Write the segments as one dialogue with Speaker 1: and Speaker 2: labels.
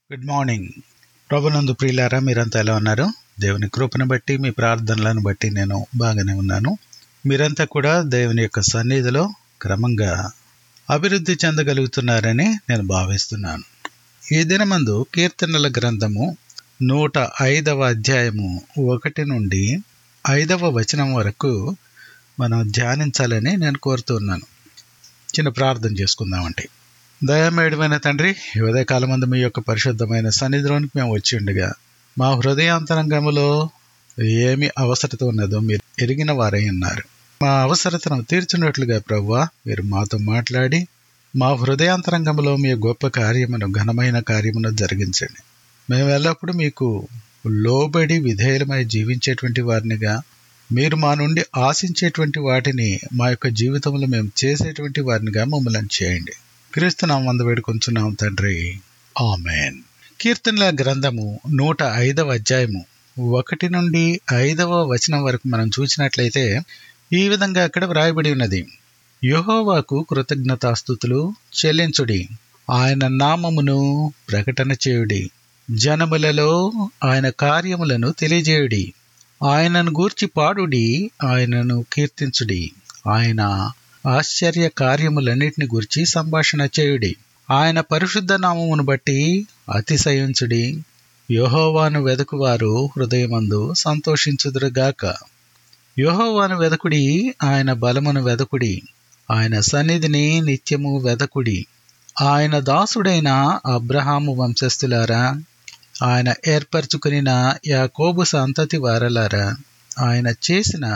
Speaker 1: Good morning ప్రభునందు ప్రియులారా మీరంతా ఎలా ఉన్నారు దేవుని కృపను బట్టి మీ ప్రార్థనలను బట్టి నేను బాగానే ఉన్నాను మీరంతా కూడా దేవుని యొక్క సన్నిధిలో క్రమంగా అభివృద్ధి చెందగలుగుతున్నారని నేను భావిస్తున్నాను ఈ దినమందు కీర్తనల గ్రంథము నూట ఐదవ అధ్యాయము ఒకటి నుండి ఐదవ వచనం వరకు మనం ధ్యానించాలని నేను కోరుతున్నాను చిన్న ప్రార్థన చేసుకుందామంటే దయమేడమైన తండ్రి ఈ ఉదయకాలం మందు మీ యొక్క పరిశుద్ధమైన సన్నిధిలోనికి మేము వచ్చి ఉండగా మా హృదయాంతరంగములో ఏమి అవసరత ఉన్నదో మీరు ఎరిగిన వారై ఉన్నారు మా అవసరతను తీర్చినట్లుగా ప్రవ్వా మీరు మాతో మాట్లాడి మా హృదయాంతరంగంలో మీ గొప్ప కార్యమును ఘనమైన కార్యమును జరిగించండి మేము ఎల్లప్పుడూ మీకు లోబడి విధేయులమై జీవించేటువంటి వారినిగా మీరు మా నుండి ఆశించేటువంటి వాటిని మా యొక్క జీవితంలో మేము చేసేటువంటి వారినిగా మమ్మల్ని చేయండి క్రీస్తు నామందు వేడుకొంచున్నాం తండ్రి ఆమెన్ కీర్తనల గ్రంథము నూట ఐదవ అధ్యాయము ఒకటి నుండి ఐదవ వచనం వరకు మనం చూసినట్లయితే ఈ విధంగా అక్కడ వ్రాయబడి ఉన్నది యహోవాకు కృతజ్ఞతాస్థుతులు చెల్లించుడి ఆయన నామమును ప్రకటన చేయుడి జనములలో ఆయన కార్యములను తెలియజేయుడి ఆయనను గూర్చి పాడుడి ఆయనను కీర్తించుడి ఆయన ఆశ్చర్య కార్యములన్నిటిని గురించి సంభాషణ చేయుడి ఆయన పరిశుద్ధ నామమును బట్టి అతిశయించుడి యహోవాను వెదకువారు హృదయమందు సంతోషించుదురుగాక యహోవాను వెదకుడి ఆయన బలమును వెదకుడి ఆయన సన్నిధిని నిత్యము వెదకుడి ఆయన దాసుడైన అబ్రహాము వంశస్థులారా ఆయన ఏర్పరచుకునిన యాకోబు సంతతి వారలారా ఆయన చేసిన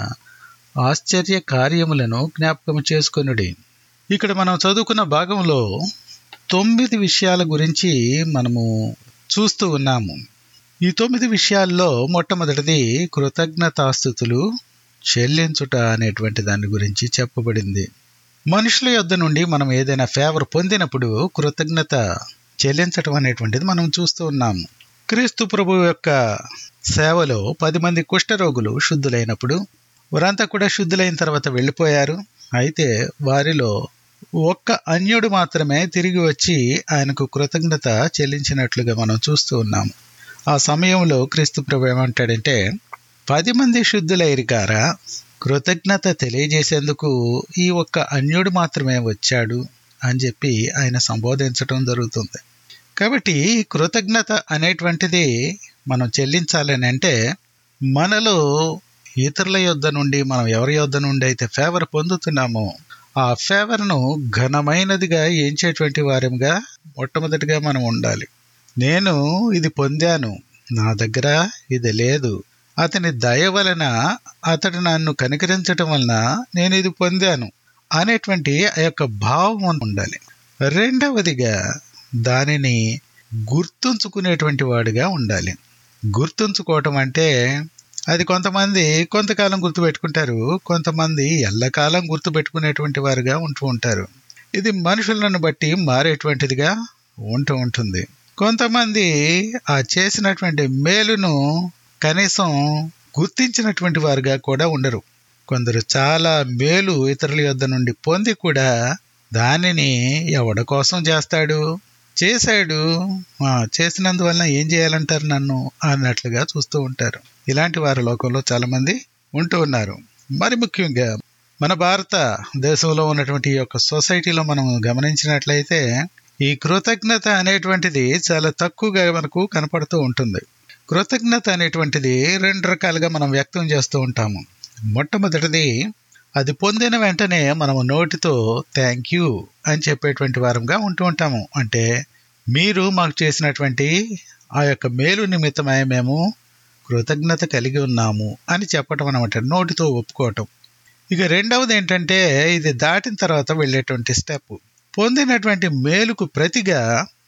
Speaker 1: ఆశ్చర్య కార్యములను జ్ఞాపకం చేసుకొనుడి ఇక్కడ మనం చదువుకున్న భాగంలో తొమ్మిది విషయాల గురించి మనము చూస్తూ ఉన్నాము ఈ తొమ్మిది విషయాల్లో మొట్టమొదటిది కృతజ్ఞతాస్థుతులు చెల్లించుట అనేటువంటి దాని గురించి చెప్పబడింది మనుషుల యొద్ద నుండి మనం ఏదైనా ఫేవర్ పొందినప్పుడు కృతజ్ఞత చెల్లించటం అనేటువంటిది మనం చూస్తూ ఉన్నాము క్రీస్తు ప్రభు యొక్క సేవలో పది మంది కుష్ఠరోగులు శుద్ధులైనప్పుడు వారంతా కూడా శుద్ధులైన తర్వాత వెళ్ళిపోయారు అయితే వారిలో ఒక్క అన్యుడు మాత్రమే తిరిగి వచ్చి ఆయనకు కృతజ్ఞత చెల్లించినట్లుగా మనం చూస్తూ ఉన్నాము ఆ సమయంలో క్రీస్తు ప్రభు ఏమంటాడంటే పది మంది శుద్ధులైరు కారా కృతజ్ఞత తెలియజేసేందుకు ఈ ఒక్క అన్యుడు మాత్రమే వచ్చాడు అని చెప్పి ఆయన సంబోధించడం జరుగుతుంది కాబట్టి కృతజ్ఞత అనేటువంటిది మనం చెల్లించాలని అంటే మనలో ఇతరుల యొద్ద నుండి మనం ఎవరి యొద్ద నుండి అయితే ఫేవర్ పొందుతున్నామో ఆ ఫేవర్ను ఘనమైనదిగా ఏంచేటువంటి వారంగా మొట్టమొదటిగా మనం ఉండాలి నేను ఇది పొందాను నా దగ్గర ఇది లేదు అతని దయ వలన అతడు నన్ను కనికరించటం వలన నేను ఇది పొందాను అనేటువంటి ఆ యొక్క భావం ఉండాలి రెండవదిగా దానిని గుర్తుంచుకునేటువంటి వాడిగా ఉండాలి గుర్తుంచుకోవటం అంటే అది కొంతమంది కొంతకాలం గుర్తుపెట్టుకుంటారు కొంతమంది ఎల్లకాలం గుర్తుపెట్టుకునేటువంటి వారుగా ఉంటూ ఉంటారు ఇది మనుషులను బట్టి మారేటువంటిదిగా ఉంటూ ఉంటుంది కొంతమంది ఆ చేసినటువంటి మేలును కనీసం గుర్తించినటువంటి వారుగా కూడా ఉండరు కొందరు చాలా మేలు ఇతరుల యొద్ద నుండి పొంది కూడా దానిని ఎవడ కోసం చేస్తాడు చేశాడు చేసినందువలన ఏం చేయాలంటారు నన్ను అన్నట్లుగా చూస్తూ ఉంటారు ఇలాంటి వారు లోకంలో చాలా మంది ఉంటూ ఉన్నారు మరి ముఖ్యంగా మన భారత దేశంలో ఉన్నటువంటి ఈ యొక్క సొసైటీలో మనం గమనించినట్లయితే ఈ కృతజ్ఞత అనేటువంటిది చాలా తక్కువగా మనకు కనపడుతూ ఉంటుంది కృతజ్ఞత అనేటువంటిది రెండు రకాలుగా మనం వ్యక్తం చేస్తూ ఉంటాము మొట్టమొదటిది అది పొందిన వెంటనే మనము నోటితో థ్యాంక్ యూ అని చెప్పేటువంటి వారంగా ఉంటూ ఉంటాము అంటే మీరు మాకు చేసినటువంటి ఆ యొక్క మేలు నిమిత్తమై మేము కృతజ్ఞత కలిగి ఉన్నాము అని చెప్పటం అనమాట నోటితో ఒప్పుకోవటం ఇక రెండవది ఏంటంటే ఇది దాటిన తర్వాత వెళ్ళేటువంటి స్టెప్ పొందినటువంటి మేలుకు ప్రతిగా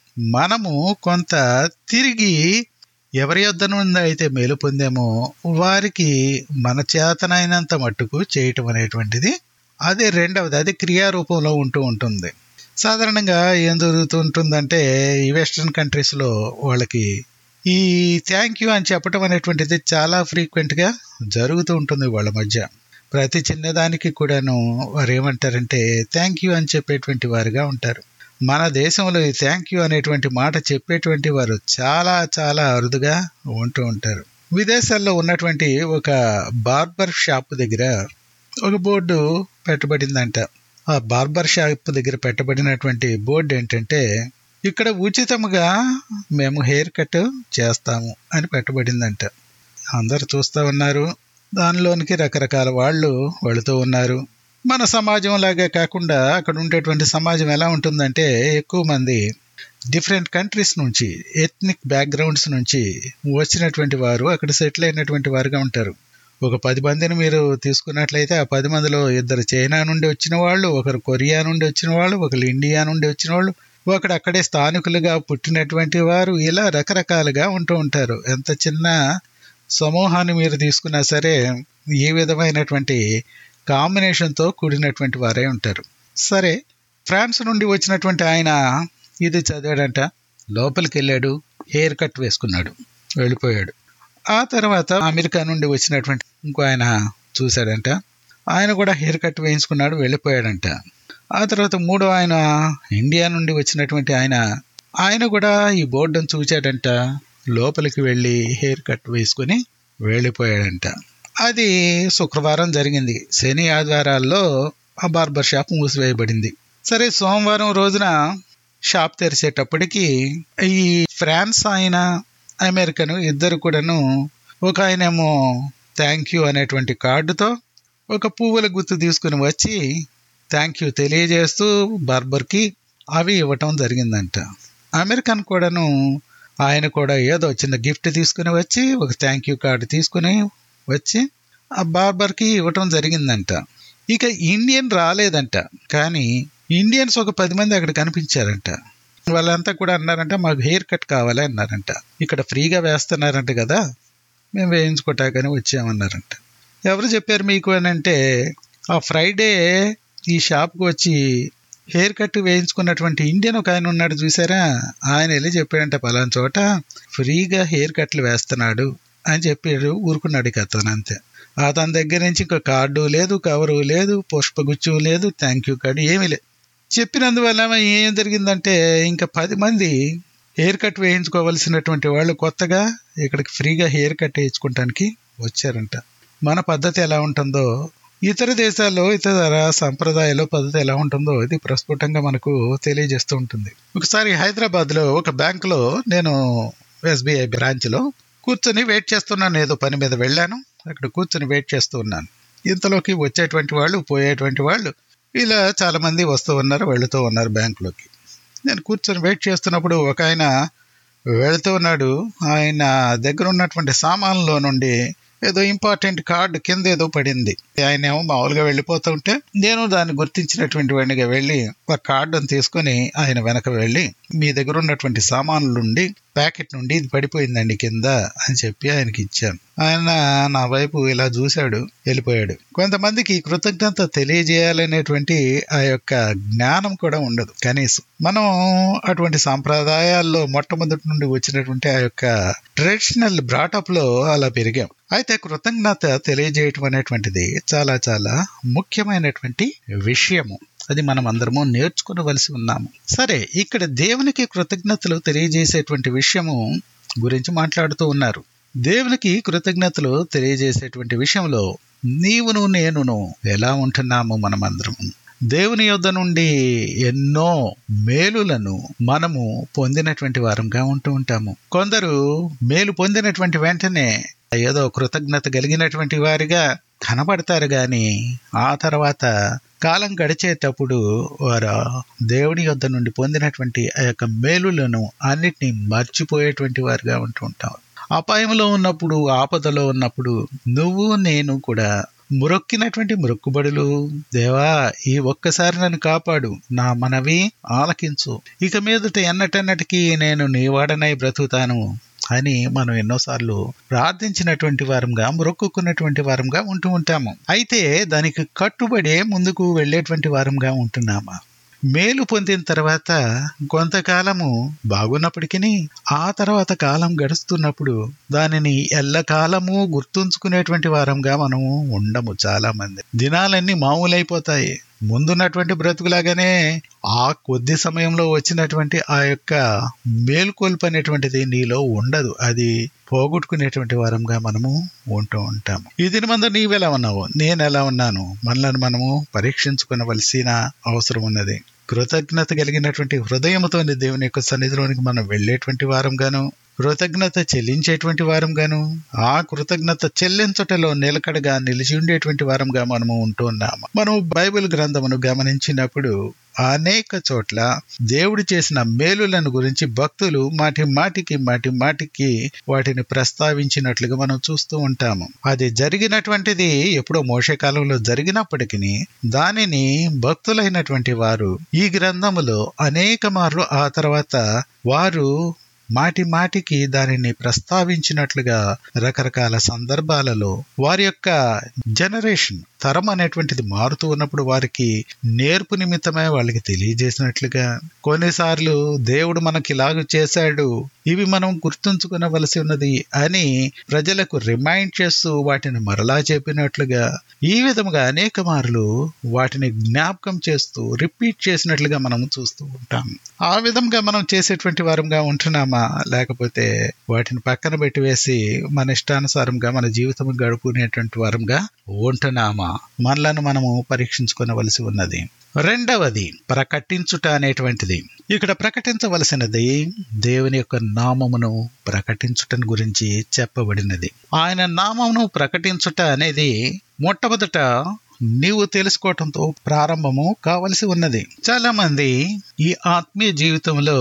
Speaker 1: మనము కొంత తిరిగి ఎవరి యొద్ద నుండి అయితే మేలు పొందామో వారికి మన చేతనైనంత మట్టుకు చేయటం అనేటువంటిది అదే రెండవది అది క్రియారూపంలో ఉంటూ ఉంటుంది సాధారణంగా ఏం జరుగుతుంటుందంటే ఈ వెస్ట్రన్ కంట్రీస్లో వాళ్ళకి ఈ థ్యాంక్ యూ అని చెప్పడం అనేటువంటిది చాలా ఫ్రీక్వెంట్గా జరుగుతూ ఉంటుంది వాళ్ళ మధ్య ప్రతి చిన్నదానికి కూడాను వారు ఏమంటారంటే థ్యాంక్ యూ అని చెప్పేటువంటి వారుగా ఉంటారు మన దేశంలో ఈ థ్యాంక్ యూ అనేటువంటి మాట చెప్పేటువంటి వారు చాలా చాలా అరుదుగా ఉంటూ ఉంటారు విదేశాల్లో ఉన్నటువంటి ఒక బార్బర్ షాప్ దగ్గర ఒక బోర్డు పెట్టబడిందంట ఆ బార్బర్ షాప్ దగ్గర పెట్టబడినటువంటి బోర్డు ఏంటంటే ఇక్కడ ఉచితముగా మేము హెయిర్ కట్ చేస్తాము అని పెట్టబడిందంట అందరు చూస్తూ ఉన్నారు దానిలోనికి రకరకాల వాళ్ళు వెళుతూ ఉన్నారు మన సమాజం లాగే కాకుండా అక్కడ ఉండేటువంటి సమాజం ఎలా ఉంటుందంటే ఎక్కువ మంది డిఫరెంట్ కంట్రీస్ నుంచి ఎథ్నిక్ బ్యాక్గ్రౌండ్స్ నుంచి వచ్చినటువంటి వారు అక్కడ సెటిల్ అయినటువంటి వారుగా ఉంటారు ఒక పది మందిని మీరు తీసుకున్నట్లయితే ఆ పది మందిలో ఇద్దరు చైనా నుండి వచ్చిన వాళ్ళు ఒకరు కొరియా నుండి వచ్చిన వాళ్ళు ఒకరు ఇండియా నుండి వచ్చిన వాళ్ళు ఒకడు అక్కడే స్థానికులుగా పుట్టినటువంటి వారు ఇలా రకరకాలుగా ఉంటూ ఉంటారు ఎంత చిన్న సమూహాన్ని మీరు తీసుకున్నా సరే ఏ విధమైనటువంటి కాంబినేషన్తో కూడినటువంటి వారే ఉంటారు సరే ఫ్రాన్స్ నుండి వచ్చినటువంటి ఆయన ఇది చదివాడంట లోపలికి వెళ్ళాడు హెయిర్ కట్ వేసుకున్నాడు వెళ్ళిపోయాడు ఆ తర్వాత అమెరికా నుండి వచ్చినటువంటి ఇంకో ఆయన చూశాడంట ఆయన కూడా హెయిర్ కట్ వేయించుకున్నాడు వెళ్ళిపోయాడంట ఆ తర్వాత మూడో ఆయన ఇండియా నుండి వచ్చినటువంటి ఆయన ఆయన కూడా ఈ బోర్డును చూశాడంట లోపలికి వెళ్ళి హెయిర్ కట్ వేసుకుని వెళ్ళిపోయాడంట అది శుక్రవారం జరిగింది శని ఆదివారాల్లో ఆ బార్బర్ షాప్ మూసివేయబడింది సరే సోమవారం రోజున షాప్ తెరిచేటప్పటికి ఈ ఫ్రాన్స్ ఆయన అమెరికను ఇద్దరు కూడాను ఒక ఆయనేమో థ్యాంక్ యూ అనేటువంటి కార్డుతో ఒక పువ్వుల గుర్తు తీసుకుని వచ్చి థ్యాంక్ యూ తెలియజేస్తూ బార్బర్కి అవి ఇవ్వటం జరిగిందంట అమెరికన్ కూడాను ఆయన కూడా ఏదో చిన్న గిఫ్ట్ తీసుకుని వచ్చి ఒక థ్యాంక్ యూ కార్డు తీసుకుని వచ్చి ఆ బార్బర్కి ఇవ్వటం జరిగిందంట ఇక ఇండియన్ రాలేదంట కానీ ఇండియన్స్ ఒక పది మంది అక్కడ కనిపించారంట వాళ్ళంతా కూడా అన్నారంట మాకు హెయిర్ కట్ కావాలి అన్నారంట ఇక్కడ ఫ్రీగా వేస్తున్నారంట కదా మేము వేయించుకోటాకని వచ్చామన్నారంట ఎవరు చెప్పారు మీకు అని అంటే ఆ ఫ్రైడే ఈ షాప్కి వచ్చి హెయిర్ కట్ వేయించుకున్నటువంటి ఇండియన్ ఒక ఆయన ఉన్నాడు చూసారా ఆయన వెళ్ళి చెప్పాడంట పలానా చోట ఫ్రీగా హెయిర్ కట్లు వేస్తున్నాడు అని చెప్పాడు ఊరుకున్నాడు ఇక అతను అంతే అతని దగ్గర నుంచి ఇంకా కార్డు లేదు కవరు లేదు పుష్పగుచ్చం లేదు థ్యాంక్ యూ కార్డు ఏమీ లేదు చెప్పినందువల్ల ఏం జరిగిందంటే ఇంకా పది మంది హెయిర్ కట్ వేయించుకోవలసినటువంటి వాళ్ళు కొత్తగా ఇక్కడికి ఫ్రీగా హెయిర్ కట్ వేయించుకోవటానికి వచ్చారంట మన పద్ధతి ఎలా ఉంటుందో ఇతర దేశాల్లో ఇతర సంప్రదాయాలు పద్ధతి ఎలా ఉంటుందో ఇది ప్రస్ఫుటంగా మనకు తెలియజేస్తూ ఉంటుంది ఒకసారి హైదరాబాద్లో ఒక బ్యాంకులో నేను ఎస్బీఐ బ్రాంచ్లో కూర్చొని వెయిట్ చేస్తున్నాను ఏదో పని మీద వెళ్ళాను అక్కడ కూర్చొని వెయిట్ చేస్తూ ఉన్నాను ఇంతలోకి వచ్చేటువంటి వాళ్ళు పోయేటువంటి వాళ్ళు ఇలా చాలా మంది వస్తూ ఉన్నారు వెళుతూ ఉన్నారు బ్యాంకులోకి నేను కూర్చొని వెయిట్ చేస్తున్నప్పుడు ఒక ఆయన వెళుతూ ఉన్నాడు ఆయన దగ్గర ఉన్నటువంటి సామాన్లో నుండి ఏదో ఇంపార్టెంట్ కార్డు కింద ఏదో పడింది ఆయన ఏమో మామూలుగా వెళ్ళిపోతుంటే నేను దాన్ని గుర్తించినటువంటి వాడిగా వెళ్ళి ఒక కార్డును తీసుకుని ఆయన వెనక వెళ్ళి మీ దగ్గర ఉన్నటువంటి సామాన్ల నుండి ప్యాకెట్ నుండి ఇది పడిపోయిందండి కింద అని చెప్పి ఆయనకి ఇచ్చాను ఆయన నా వైపు ఇలా చూశాడు వెళ్ళిపోయాడు కొంతమందికి కృతజ్ఞత తెలియజేయాలనేటువంటి ఆ యొక్క జ్ఞానం కూడా ఉండదు కనీసం మనం అటువంటి సాంప్రదాయాల్లో మొట్టమొదటి నుండి వచ్చినటువంటి ఆ యొక్క ట్రెడిషనల్ బ్రాటప్ లో అలా పెరిగాం అయితే కృతజ్ఞత తెలియజేయటం అనేటువంటిది చాలా చాలా ముఖ్యమైనటువంటి విషయము అది మనం అందరము నేర్చుకునవలసి ఉన్నాము సరే ఇక్కడ దేవునికి కృతజ్ఞతలు తెలియజేసేటువంటి విషయము గురించి మాట్లాడుతూ ఉన్నారు దేవునికి కృతజ్ఞతలు తెలియజేసేటువంటి విషయంలో నీవును నేనును ఎలా ఉంటున్నాము మనమందరం దేవుని యొద్ద నుండి ఎన్నో మేలులను మనము పొందినటువంటి వారంగా ఉంటూ ఉంటాము కొందరు మేలు పొందినటువంటి వెంటనే ఏదో కృతజ్ఞత కలిగినటువంటి వారిగా కనబడతారు గాని ఆ తర్వాత కాలం గడిచేటప్పుడు వారు దేవుని యొద్ద నుండి పొందినటువంటి ఆ యొక్క మేలులను అన్నిటినీ మర్చిపోయేటువంటి వారుగా ఉంటూ ఉంటాం అపాయంలో ఉన్నప్పుడు ఆపదలో ఉన్నప్పుడు నువ్వు నేను కూడా మురొక్కినటువంటి మొక్కుబడులు దేవా ఈ ఒక్కసారి నన్ను కాపాడు నా మనవి ఆలకించు ఇక మీదట ఎన్నటన్నటికీ నేను నీ వాడనై బ్రతుకుతాను అని మనం ఎన్నోసార్లు ప్రార్థించినటువంటి వారంగా మొక్కుకున్నటువంటి వారంగా ఉంటూ ఉంటాము అయితే దానికి కట్టుబడే ముందుకు వెళ్ళేటువంటి వారంగా ఉంటున్నామా మేలు పొందిన తర్వాత కొంతకాలము బాగున్నప్పటికీ ఆ తర్వాత కాలం గడుస్తున్నప్పుడు దానిని ఎల్లకాలము గుర్తుంచుకునేటువంటి వారంగా మనము ఉండము చాలా మంది దినాలన్నీ మామూలైపోతాయి ముందున్నటువంటి బ్రతుకులాగానే ఆ కొద్ది సమయంలో వచ్చినటువంటి ఆ యొక్క మేలుకొల్పు అనేటువంటిది నీలో ఉండదు అది పోగొట్టుకునేటువంటి వారంగా మనము ఉంటూ ఉంటాము ఈ దినమందు నీవెలా ఉన్నావు నేను ఎలా ఉన్నాను మనల్ని మనము పరీక్షించుకునవలసిన అవసరం ఉన్నది కృతజ్ఞత కలిగినటువంటి హృదయంతో దేవుని యొక్క సన్నిధిలోనికి మనం వెళ్ళేటువంటి వారంగాను కృతజ్ఞత చెల్లించేటువంటి వారంగాను ఆ కృతజ్ఞత చెల్లించటలో నిలకడగా నిలిచి ఉండేటువంటి వారంగా మనము ఉంటున్నాము మనం బైబిల్ గ్రంథమును గమనించినప్పుడు అనేక చోట్ల దేవుడు చేసిన మేలులను గురించి భక్తులు మాటి మాటికి మాటి మాటికి వాటిని ప్రస్తావించినట్లుగా మనం చూస్తూ ఉంటాము అది జరిగినటువంటిది ఎప్పుడో మోసకాలంలో జరిగినప్పటికీ దానిని భక్తులైనటువంటి వారు ఈ గ్రంథములో అనేక మార్లు ఆ తర్వాత వారు మాటి మాటికి దానిని ప్రస్తావించినట్లుగా రకరకాల సందర్భాలలో వారి యొక్క జనరేషన్ తరం అనేటువంటిది మారుతూ ఉన్నప్పుడు వారికి నేర్పు నిమిత్తమే వాళ్ళకి తెలియజేసినట్లుగా కొన్నిసార్లు దేవుడు మనకి ఇలాగ చేశాడు ఇవి మనం గుర్తుంచుకునవలసి ఉన్నది అని ప్రజలకు రిమైండ్ చేస్తూ వాటిని మరలా చెప్పినట్లుగా ఈ విధముగా అనేక మార్లు వాటిని జ్ఞాపకం చేస్తూ రిపీట్ చేసినట్లుగా మనం చూస్తూ ఉంటాం ఆ విధంగా మనం చేసేటువంటి వారంగా ఉంటున్నామా లేకపోతే వాటిని పక్కన పెట్టి వేసి మన ఇష్టానుసారంగా మన జీవితం గడుపుకునేటువంటి వారంగా ఉంటున్నామా మనలను మనము పరీక్షించుకోవలసి ఉన్నది రెండవది ప్రకటించుట అనేటువంటిది ఇక్కడ ప్రకటించవలసినది దేవుని యొక్క నామమును ప్రకటించుటను గురించి చెప్పబడినది ఆయన నామమును ప్రకటించుట అనేది మొట్టమొదట నీవు తెలుసుకోవటంతో ప్రారంభము కావలసి ఉన్నది చాలా మంది ఈ ఆత్మీయ జీవితంలో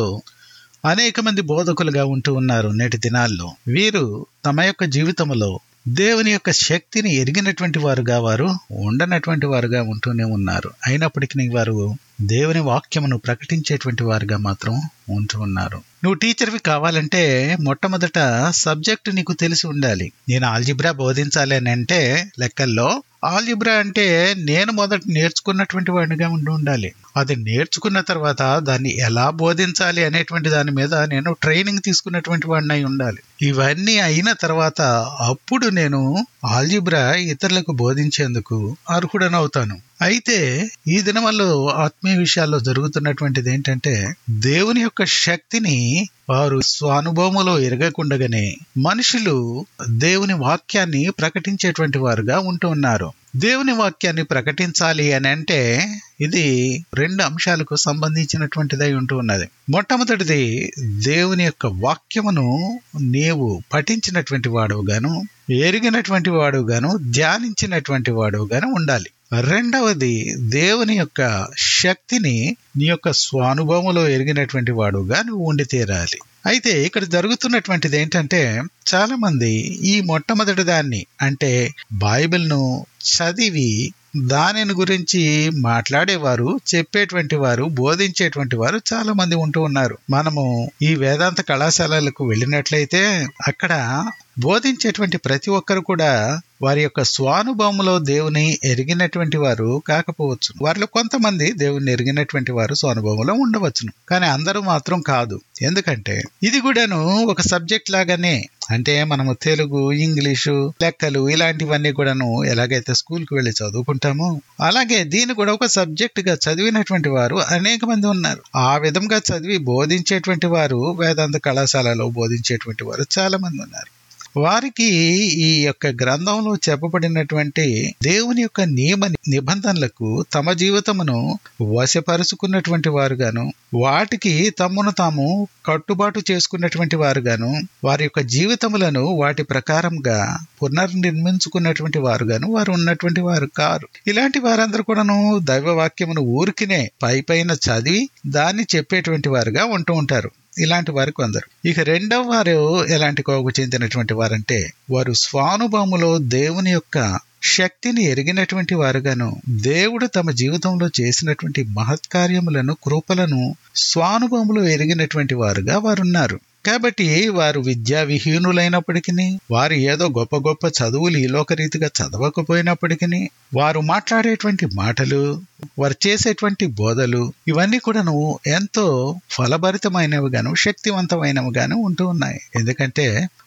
Speaker 1: అనేక మంది బోధకులుగా ఉంటూ ఉన్నారు నేటి దినాల్లో వీరు తమ యొక్క జీవితంలో దేవుని యొక్క శక్తిని ఎరిగినటువంటి వారుగా వారు ఉండనటువంటి వారుగా ఉంటూనే ఉన్నారు అయినప్పటికీ వారు దేవుని వాక్యమును ప్రకటించేటువంటి వారుగా మాత్రం ఉంటూ ఉన్నారు నువ్వు టీచర్వి కావాలంటే మొట్టమొదట సబ్జెక్ట్ నీకు తెలిసి ఉండాలి నేను ఆల్జిబ్రా బోధించాలి అని అంటే లెక్కల్లో ఆల్జిబ్రా అంటే నేను మొదట నేర్చుకున్నటువంటి వాడిగా ఉండి ఉండాలి అది నేర్చుకున్న తర్వాత దాన్ని ఎలా బోధించాలి అనేటువంటి దాని మీద నేను ట్రైనింగ్ తీసుకున్నటువంటి వాడిని అయి ఉండాలి ఇవన్నీ అయిన తర్వాత అప్పుడు నేను ఆల్జిబ్రా ఇతరులకు బోధించేందుకు అర్హుడనవుతాను అయితే ఈ దినమల్లో ఆత్మీయ విషయాల్లో జరుగుతున్నటువంటిది ఏంటంటే దేవుని యొక్క శక్తిని వారు స్వానుభవములో ఎరగకుండగానే మనుషులు దేవుని వాక్యాన్ని ప్రకటించేటువంటి వారుగా ఉంటూ ఉన్నారు దేవుని వాక్యాన్ని ప్రకటించాలి అని అంటే ఇది రెండు అంశాలకు సంబంధించినటువంటిదై ఉంటూ ఉన్నది మొట్టమొదటిది దేవుని యొక్క వాక్యమును నీవు పఠించినటువంటి వాడుగాను ఎరిగినటువంటి వాడుగాను ధ్యానించినటువంటి వాడుగాను ఉండాలి రెండవది దేవుని యొక్క శక్తిని నీ యొక్క స్వానుభవములో ఎరిగినటువంటి వాడుగా నువ్వు ఉండి తీరాలి అయితే ఇక్కడ జరుగుతున్నటువంటిది ఏంటంటే చాలా మంది ఈ మొట్టమొదటి దాన్ని అంటే బైబిల్ను చదివి దానిని గురించి మాట్లాడేవారు చెప్పేటువంటి వారు బోధించేటువంటి వారు చాలా మంది ఉంటూ ఉన్నారు మనము ఈ వేదాంత కళాశాలలకు వెళ్ళినట్లయితే అక్కడ బోధించేటువంటి ప్రతి ఒక్కరు కూడా వారి యొక్క స్వానుభవములో దేవుని ఎరిగినటువంటి వారు కాకపోవచ్చు వారిలో కొంతమంది దేవుని ఎరిగినటువంటి వారు స్వానుభవంలో ఉండవచ్చును కానీ అందరూ మాత్రం కాదు ఎందుకంటే ఇది కూడాను ఒక సబ్జెక్ట్ లాగానే అంటే మనము తెలుగు ఇంగ్లీషు లెక్కలు ఇలాంటివన్నీ కూడాను ఎలాగైతే స్కూల్కి వెళ్ళి చదువుకుంటామో అలాగే దీన్ని కూడా ఒక సబ్జెక్ట్ గా చదివినటువంటి వారు అనేక మంది ఉన్నారు ఆ విధంగా చదివి బోధించేటువంటి వారు వేదాంత కళాశాలలో బోధించేటువంటి వారు చాలా మంది ఉన్నారు వారికి ఈ యొక్క గ్రంథంలో చెప్పబడినటువంటి దేవుని యొక్క నియమ నిబంధనలకు తమ జీవితమును వశపరుచుకున్నటువంటి వారుగాను వాటికి తమను తాము కట్టుబాటు చేసుకున్నటువంటి వారుగాను వారి యొక్క జీవితములను వాటి ప్రకారంగా పునర్నిర్మించుకున్నటువంటి వారుగాను వారు ఉన్నటువంటి వారు కారు ఇలాంటి వారందరూ కూడాను దైవవాక్యమును ఊరికినే పై పైన చదివి దాన్ని చెప్పేటువంటి వారుగా ఉంటూ ఉంటారు ఇలాంటి వారు కొందరు ఇక రెండవ వారు ఎలాంటి కోవకు చెందినటువంటి వారంటే వారు స్వానుభవములో దేవుని యొక్క శక్తిని ఎరిగినటువంటి వారుగాను దేవుడు తమ జీవితంలో చేసినటువంటి మహత్కార్యములను కృపలను స్వానుభవములో ఎరిగినటువంటి వారుగా వారున్నారు కాబట్టి వారు విద్యా విహీనులైనప్పటికీ వారు ఏదో గొప్ప గొప్ప చదువులు ఈ లోకరీతిగా చదవకపోయినప్పటికీ వారు మాట్లాడేటువంటి మాటలు వారు చేసేటువంటి బోధలు ఇవన్నీ కూడాను ఎంతో ఫలభరితమైనవి గాను శక్తివంతమైనవి గాను ఉంటూ ఉన్నాయి ఎందుకంటే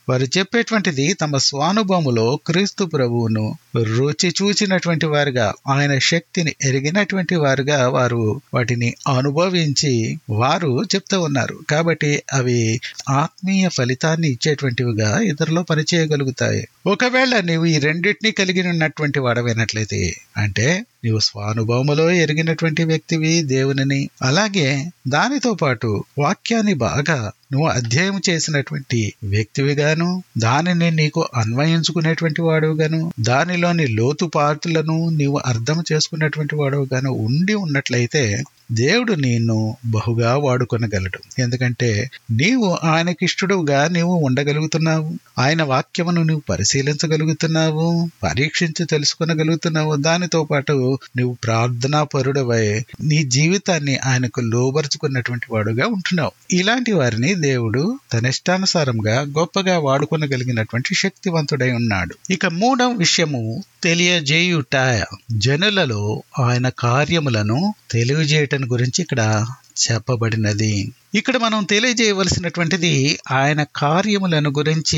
Speaker 1: వారు చెప్పేటువంటిది తమ స్వానుభవములో క్రీస్తు ప్రభువును రుచి చూచినటువంటి వారుగా ఆయన శక్తిని ఎరిగినటువంటి వారుగా వారు వాటిని అనుభవించి వారు చెప్తూ ఉన్నారు కాబట్టి అవి ఆత్మీయ ఫలితాన్ని ఇచ్చేటువంటివిగా ఇతరులో పనిచేయగలుగుతాయి ఒకవేళ నీవు ఈ రెండింటినీ కలిగి ఉన్నటువంటి వాడవైనట్లయితే అంటే నీవు స్వానుభవములో ఎరిగినటువంటి వ్యక్తివి దేవునిని అలాగే దానితో పాటు వాక్యాన్ని బాగా నువ్వు అధ్యయనం చేసినటువంటి వ్యక్తివిగాను దానిని నీకు అన్వయించుకునేటువంటి వాడుగాను దానిలోని లోతుపాతులను నీవు అర్థం చేసుకున్నటువంటి వాడుగాను ఉండి ఉన్నట్లయితే దేవుడు నిన్ను బహుగా వాడుకొనగలడు ఎందుకంటే నీవు ఆయనకిష్టుడుగా నీవు ఉండగలుగుతున్నావు ఆయన వాక్యమును నువ్వు పరిశీలించగలుగుతున్నావు పరీక్షించి తెలుసుకొనగలుగుతున్నావు దానితో పాటు నువ్వు ప్రార్థనా పరుడవై నీ జీవితాన్ని ఆయనకు లోబరుచుకున్నటువంటి వాడుగా ఉంటున్నావు ఇలాంటి వారిని దేవుడు తన ఇష్టానుసారంగా గొప్పగా వాడుకొనగలిగినటువంటి శక్తివంతుడై ఉన్నాడు ఇక మూడవ విషయము తెలియజేయుట జనులలో ఆయన కార్యములను తెలియజేయటం గురించి ఇక్కడ చెప్పబడినది ఇక్కడ మనం తెలియజేయవలసినటువంటిది ఆయన కార్యములను గురించి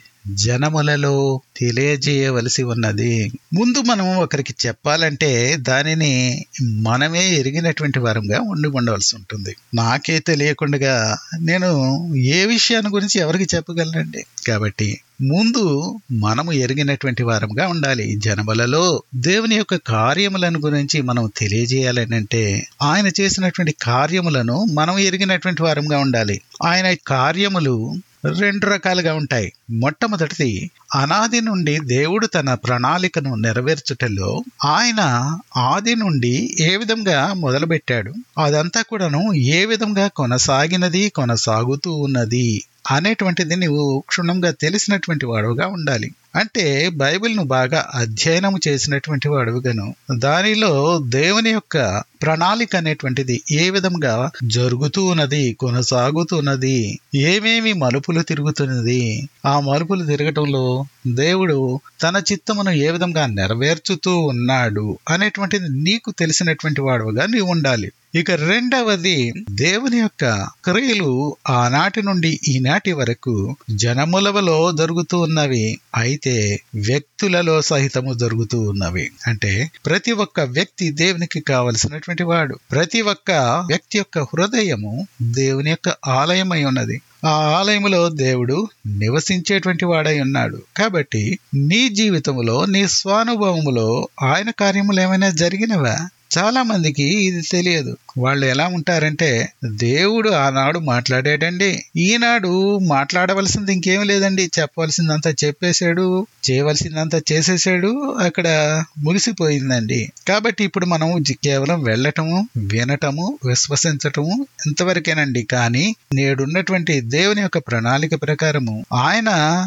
Speaker 1: జనములలో తెలియజేయవలసి ఉన్నది ముందు మనం ఒకరికి చెప్పాలంటే దానిని మనమే ఎరిగినటువంటి వారంగా ఉండి ఉండవలసి ఉంటుంది నాకే తెలియకుండా నేను ఏ విషయాన్ని గురించి ఎవరికి చెప్పగలనండి కాబట్టి ముందు మనము ఎరిగినటువంటి వారంగా ఉండాలి జనములలో దేవుని యొక్క కార్యములను గురించి మనం తెలియజేయాలని అంటే ఆయన చేసినటువంటి కార్యములను మనం ఎరిగినటువంటి వారంగా ఉండాలి ఆయన కార్యములు రెండు రకాలుగా ఉంటాయి మొట్టమొదటిది అనాది నుండి దేవుడు తన ప్రణాళికను నెరవేర్చుటలో ఆయన ఆది నుండి ఏ విధంగా మొదలుపెట్టాడు అదంతా కూడాను ఏ విధంగా కొనసాగినది కొనసాగుతూ ఉన్నది అనేటువంటిది నువ్వు క్షుణ్ణంగా తెలిసినటువంటి వాడుగా ఉండాలి అంటే బైబిల్ను బాగా అధ్యయనం చేసినటువంటి వాడుగాను దానిలో దేవుని యొక్క ప్రణాళిక అనేటువంటిది ఏ విధంగా జరుగుతూ ఉన్నది కొనసాగుతున్నది ఏమేమి మలుపులు తిరుగుతున్నది ఆ మలుపులు తిరగటంలో దేవుడు తన చిత్తమును ఏ విధంగా నెరవేర్చుతూ ఉన్నాడు అనేటువంటిది నీకు తెలిసినటువంటి వాడుగా నీవు ఉండాలి ఇక రెండవది దేవుని యొక్క క్రియలు ఆనాటి నుండి ఈనాటి వరకు జనములలో జరుగుతూ ఉన్నవి అయితే వ్యక్తులలో సహితము జరుగుతూ ఉన్నవి అంటే ప్రతి ఒక్క వ్యక్తి దేవునికి కావలసినటువంటి వాడు ప్రతి ఒక్క వ్యక్తి యొక్క హృదయము దేవుని యొక్క ఆలయమై ఉన్నది ఆ ఆలయములో దేవుడు నివసించేటువంటి వాడై ఉన్నాడు కాబట్టి నీ జీవితంలో నీ స్వానుభవములో ఆయన కార్యములు ఏమైనా జరిగినవా చాలా మందికి ఇది తెలియదు వాళ్ళు ఎలా ఉంటారంటే దేవుడు ఆనాడు మాట్లాడాడండి ఈనాడు మాట్లాడవలసింది ఇంకేం లేదండి చెప్పవలసిందంతా చెప్పేశాడు చేయవలసిందంతా చేసేసాడు అక్కడ ముగిసిపోయిందండి కాబట్టి ఇప్పుడు మనం కేవలం వెళ్ళటము వినటము విశ్వసించటము ఇంతవరకేనండి కానీ నేడున్నటువంటి దేవుని యొక్క ప్రణాళిక ప్రకారము ఆయన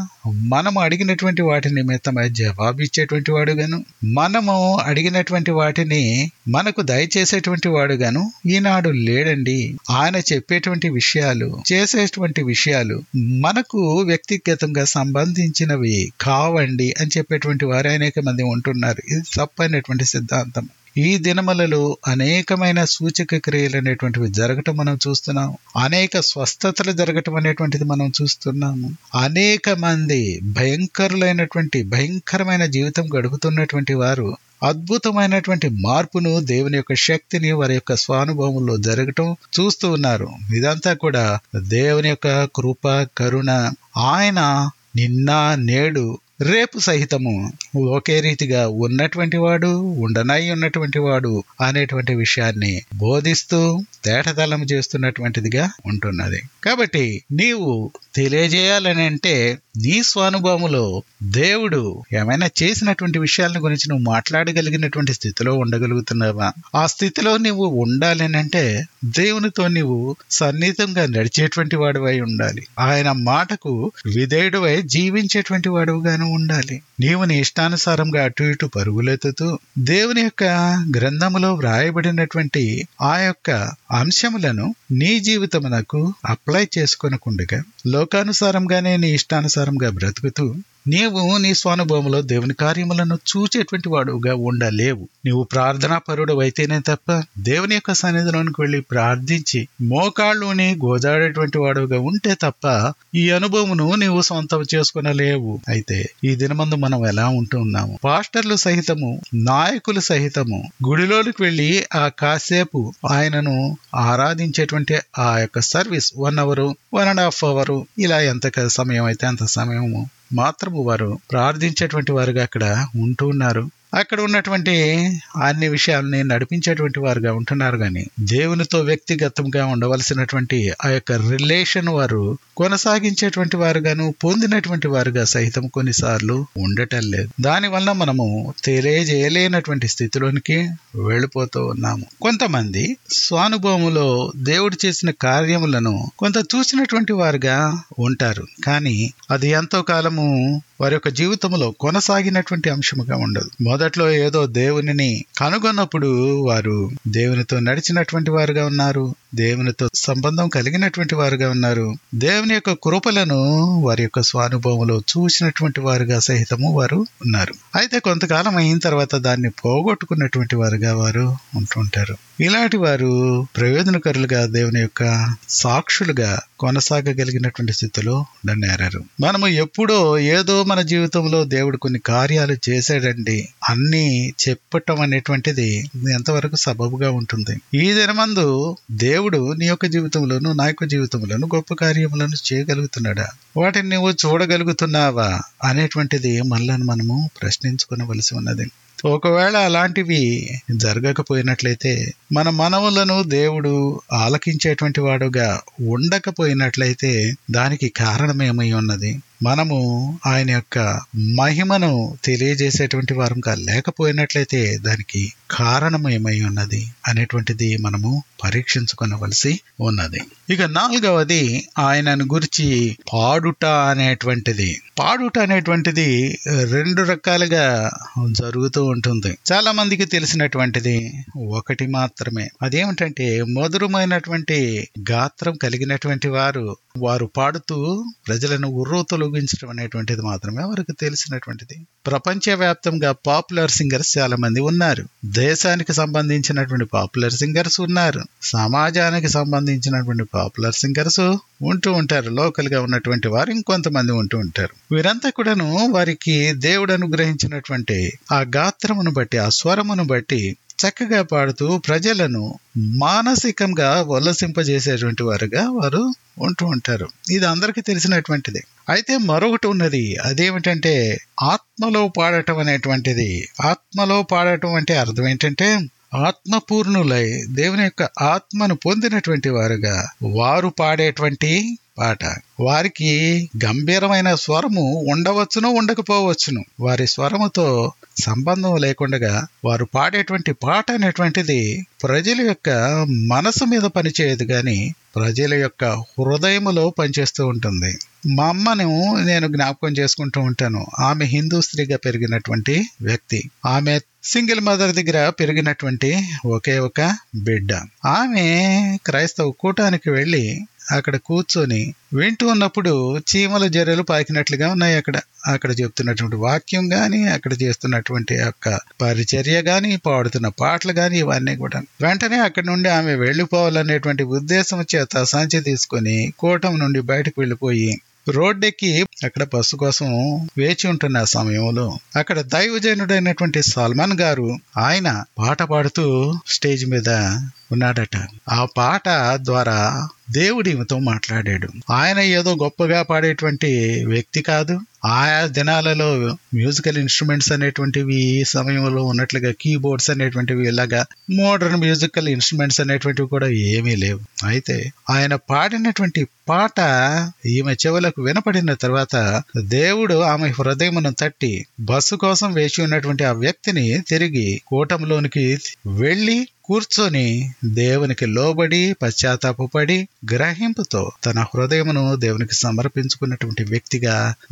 Speaker 1: మనము అడిగినటువంటి వాటి నిమిత్తమై జవాబు ఇచ్చేటువంటి వాడుగాను మనము అడిగినటువంటి వాటిని మనకు దయచేసేటువంటి వాడుగాను ఈనాడు లేడండి ఆయన చెప్పేటువంటి విషయాలు చేసేటువంటి విషయాలు మనకు వ్యక్తిగతంగా సంబంధించినవి కావండి అని చెప్పేటువంటి వారు అనేక మంది ఉంటున్నారు ఇది తప్పైనటువంటి సిద్ధాంతం ఈ దినములలో అనేకమైన సూచక క్రియలు అనేటువంటివి జరగటం మనం చూస్తున్నాం అనేక స్వస్థతలు జరగటం అనేటువంటిది మనం చూస్తున్నాము అనేక మంది భయంకరులైనటువంటి భయంకరమైన జీవితం గడుపుతున్నటువంటి వారు అద్భుతమైనటువంటి మార్పును దేవుని యొక్క శక్తిని వారి యొక్క స్వానుభవంలో జరగటం చూస్తూ ఉన్నారు ఇదంతా కూడా దేవుని యొక్క కృప కరుణ ఆయన నిన్న నేడు రేపు సహితము ఒకే రీతిగా ఉన్నటువంటి వాడు ఉండనై ఉన్నటువంటి వాడు అనేటువంటి విషయాన్ని బోధిస్తూ తేటతలం చేస్తున్నటువంటిదిగా ఉంటున్నది కాబట్టి నీవు తెలియజేయాలని అంటే నీ స్వానుభవములో దేవుడు ఏమైనా చేసినటువంటి విషయాల గురించి నువ్వు మాట్లాడగలిగినటువంటి స్థితిలో ఉండగలుగుతున్నావా ఆ స్థితిలో నువ్వు ఉండాలని అంటే దేవునితో నీవు సన్నిహితంగా నడిచేటువంటి వాడువై ఉండాలి ఆయన మాటకు విధేయుడువై జీవించేటువంటి వాడుగాను ఉండాలి నీవు నీ ఇష్టానుసారంగా అటు ఇటు పరుగులెత్తుతూ దేవుని యొక్క గ్రంథములో వ్రాయబడినటువంటి ఆ యొక్క అంశములను నీ జీవితమునకు అప్లై చేసుకొనకుండగా లోకానుసారంగానే నీ ఇష్టానుసారంగా బ్రతుకుతూ నీవు నీ స్వానుభవంలో దేవుని కార్యములను చూచేటువంటి వాడుగా ఉండలేవు నీవు ప్రార్థనా పరుడు అయితేనే తప్ప దేవుని యొక్క సన్నిధిలోనికి వెళ్లి ప్రార్థించి మోకాళ్ళుని గోజాడేటువంటి వాడుగా ఉంటే తప్ప ఈ అనుభవమును నీవు సొంతం చేసుకునలేవు అయితే ఈ దినమందు మనం ఎలా ఉంటున్నాము పాస్టర్లు సహితము నాయకులు సహితము గుడిలోనికి వెళ్లి ఆ కాసేపు ఆయనను ఆరాధించేటువంటి ఆ యొక్క service one hour one and half hour ఇలా ఎంత క- సమయం అయితే అంత సమయము మాత్రము వారు ప్రార్థించేటువంటి వారుగా అక్కడ ఉంటూ ఉన్నారు అక్కడ ఉన్నటువంటి అన్ని విషయాల్ని నడిపించేటువంటి వారుగా ఉంటున్నారు కానీ దేవునితో వ్యక్తిగతంగా ఉండవలసినటువంటి ఆ యొక్క రిలేషన్ వారు కొనసాగించేటువంటి వారుగాను పొందినటువంటి వారుగా సహితం కొన్నిసార్లు ఉండటం లేదు దానివల్ల మనము తెలియజేయలేనటువంటి స్థితిలోనికి వెళ్ళిపోతూ ఉన్నాము కొంతమంది స్వానుభవములో దేవుడు చేసిన కార్యములను కొంత చూసినటువంటి వారుగా ఉంటారు కానీ అది ఎంతో కాలము వారి యొక్క జీవితంలో కొనసాగినటువంటి అంశముగా ఉండదు మొదట్లో ఏదో దేవునిని కనుగొన్నప్పుడు వారు దేవునితో నడిచినటువంటి వారుగా ఉన్నారు దేవునితో సంబంధం కలిగినటువంటి వారుగా ఉన్నారు దేవుని యొక్క కృపలను వారి యొక్క స్వానుభవంలో చూసినటువంటి వారుగా సహితము వారు ఉన్నారు అయితే కొంతకాలం అయిన తర్వాత దాన్ని పోగొట్టుకున్నటువంటి వారుగా వారు ఉంటుంటారు ఇలాంటి వారు ప్రయోజనకరులుగా దేవుని యొక్క సాక్షులుగా కొనసాగగలిగినటువంటి స్థితిలో ఉండనేరారు మనము ఎప్పుడో ఏదో మన జీవితంలో దేవుడు కొన్ని కార్యాలు చేశాడండి అన్ని చెప్పటం అనేటువంటిది ఎంతవరకు సబబుగా ఉంటుంది ఈ దినమందు దేవుడు నీ యొక్క జీవితంలోను నా యొక్క జీవితంలోను గొప్ప కార్యములను చేయగలుగుతున్నాడా వాటిని నువ్వు చూడగలుగుతున్నావా అనేటువంటిది మళ్ళీ మనము ప్రశ్నించుకునవలసి ఉన్నది ఒకవేళ అలాంటివి జరగకపోయినట్లయితే మన మనవులను దేవుడు ఆలకించేటువంటి వాడుగా ఉండకపోయినట్లయితే దానికి కారణమేమై ఉన్నది మనము ఆయన యొక్క మహిమను తెలియజేసేటువంటి వారంగా లేకపోయినట్లయితే దానికి కారణం ఏమై ఉన్నది అనేటువంటిది మనము పరీక్షించుకొనవలసి ఉన్నది ఇక నాలుగవది ఆయనను గురించి పాడుట అనేటువంటిది పాడుట అనేటువంటిది రెండు రకాలుగా జరుగుతూ ఉంటుంది చాలా మందికి తెలిసినటువంటిది ఒకటి మాత్రమే అదేమిటంటే మధురమైనటువంటి గాత్రం కలిగినటువంటి వారు వారు పాడుతూ ప్రజలను ఉర్రూ తొలగించడం అనేటువంటిది మాత్రమే వారికి తెలిసినటువంటిది ప్రపంచవ్యాప్తంగా పాపులర్ సింగర్స్ చాలా మంది ఉన్నారు దేశానికి సంబంధించినటువంటి పాపులర్ సింగర్స్ ఉన్నారు సమాజానికి సంబంధించినటువంటి పాపులర్ సింగర్స్ ఉంటూ ఉంటారు లోకల్ గా ఉన్నటువంటి వారు ఇంకొంతమంది ఉంటూ ఉంటారు వీరంతా కూడాను వారికి దేవుడు అనుగ్రహించినటువంటి ఆ గాత్రమును బట్టి ఆ స్వరమును బట్టి చక్కగా పాడుతూ ప్రజలను మానసికంగా ఉల్లసింపజేసేటువంటి వారుగా వారు ఉంటూ ఉంటారు ఇది అందరికీ తెలిసినటువంటిది అయితే మరొకటి ఉన్నది అదేమిటంటే ఆత్మలో పాడటం అనేటువంటిది ఆత్మలో పాడటం అంటే అర్థం ఏంటంటే ఆత్మపూర్ణులై దేవుని యొక్క ఆత్మను పొందినటువంటి వారుగా వారు పాడేటువంటి పాట వారికి గంభీరమైన స్వరము ఉండవచ్చును ఉండకపోవచ్చును వారి స్వరముతో సంబంధం లేకుండా వారు పాడేటువంటి పాట అనేటువంటిది ప్రజల యొక్క మనసు మీద పనిచేయదు కానీ ప్రజల యొక్క హృదయములో పనిచేస్తూ ఉంటుంది మా అమ్మను నేను జ్ఞాపకం చేసుకుంటూ ఉంటాను ఆమె హిందూ స్త్రీగా పెరిగినటువంటి వ్యక్తి ఆమె సింగిల్ మదర్ దగ్గర పెరిగినటువంటి ఒకే ఒక బిడ్డ ఆమె క్రైస్తవ కూటానికి వెళ్ళి అక్కడ కూర్చొని వింటూ ఉన్నప్పుడు చీమల జర్రెలు పాకినట్లుగా ఉన్నాయి అక్కడ అక్కడ చెప్తున్నటువంటి వాక్యం గాని అక్కడ చేస్తున్నటువంటి యొక్క పరిచర్య గాని పాడుతున్న పాటలు గాని ఇవన్నీ కూడా వెంటనే అక్కడి నుండి ఆమె వెళ్ళిపోవాలనేటువంటి ఉద్దేశం చేత సంచి తీసుకొని కూటం నుండి బయటకు వెళ్ళిపోయి రోడ్డెక్కి అక్కడ బస్సు కోసం వేచి ఉంటున్న సమయంలో అక్కడ దైవజనుడైనటువంటి సల్మాన్ గారు ఆయన పాట పాడుతూ స్టేజ్ మీద ఉన్నాడట ఆ పాట ద్వారా దేవుడు ఈమెతో మాట్లాడాడు ఆయన ఏదో గొప్పగా పాడేటువంటి వ్యక్తి కాదు ఆయా దినాలలో మ్యూజికల్ ఇన్స్ట్రుమెంట్స్ అనేటువంటివి ఈ సమయంలో ఉన్నట్లుగా కీబోర్డ్స్ అనేటువంటివి ఇలాగా మోడర్న్ మ్యూజికల్ ఇన్స్ట్రుమెంట్స్ అనేటువంటివి కూడా ఏమీ లేవు అయితే ఆయన పాడినటువంటి పాట ఈమె చెవులకు వినపడిన తర్వాత దేవుడు ఆమె హృదయమును తట్టి బస్సు కోసం వేచి ఉన్నటువంటి ఆ వ్యక్తిని తిరిగి కూటంలోనికి వెళ్ళి కూర్చొని దేవునికి లోబడి పశ్చాత్తాపడి గ్రహింపుతో తన హృదయమును దేవునికి సమర్పించుకున్నటువంటి వ్యక్తిగా దేవుడు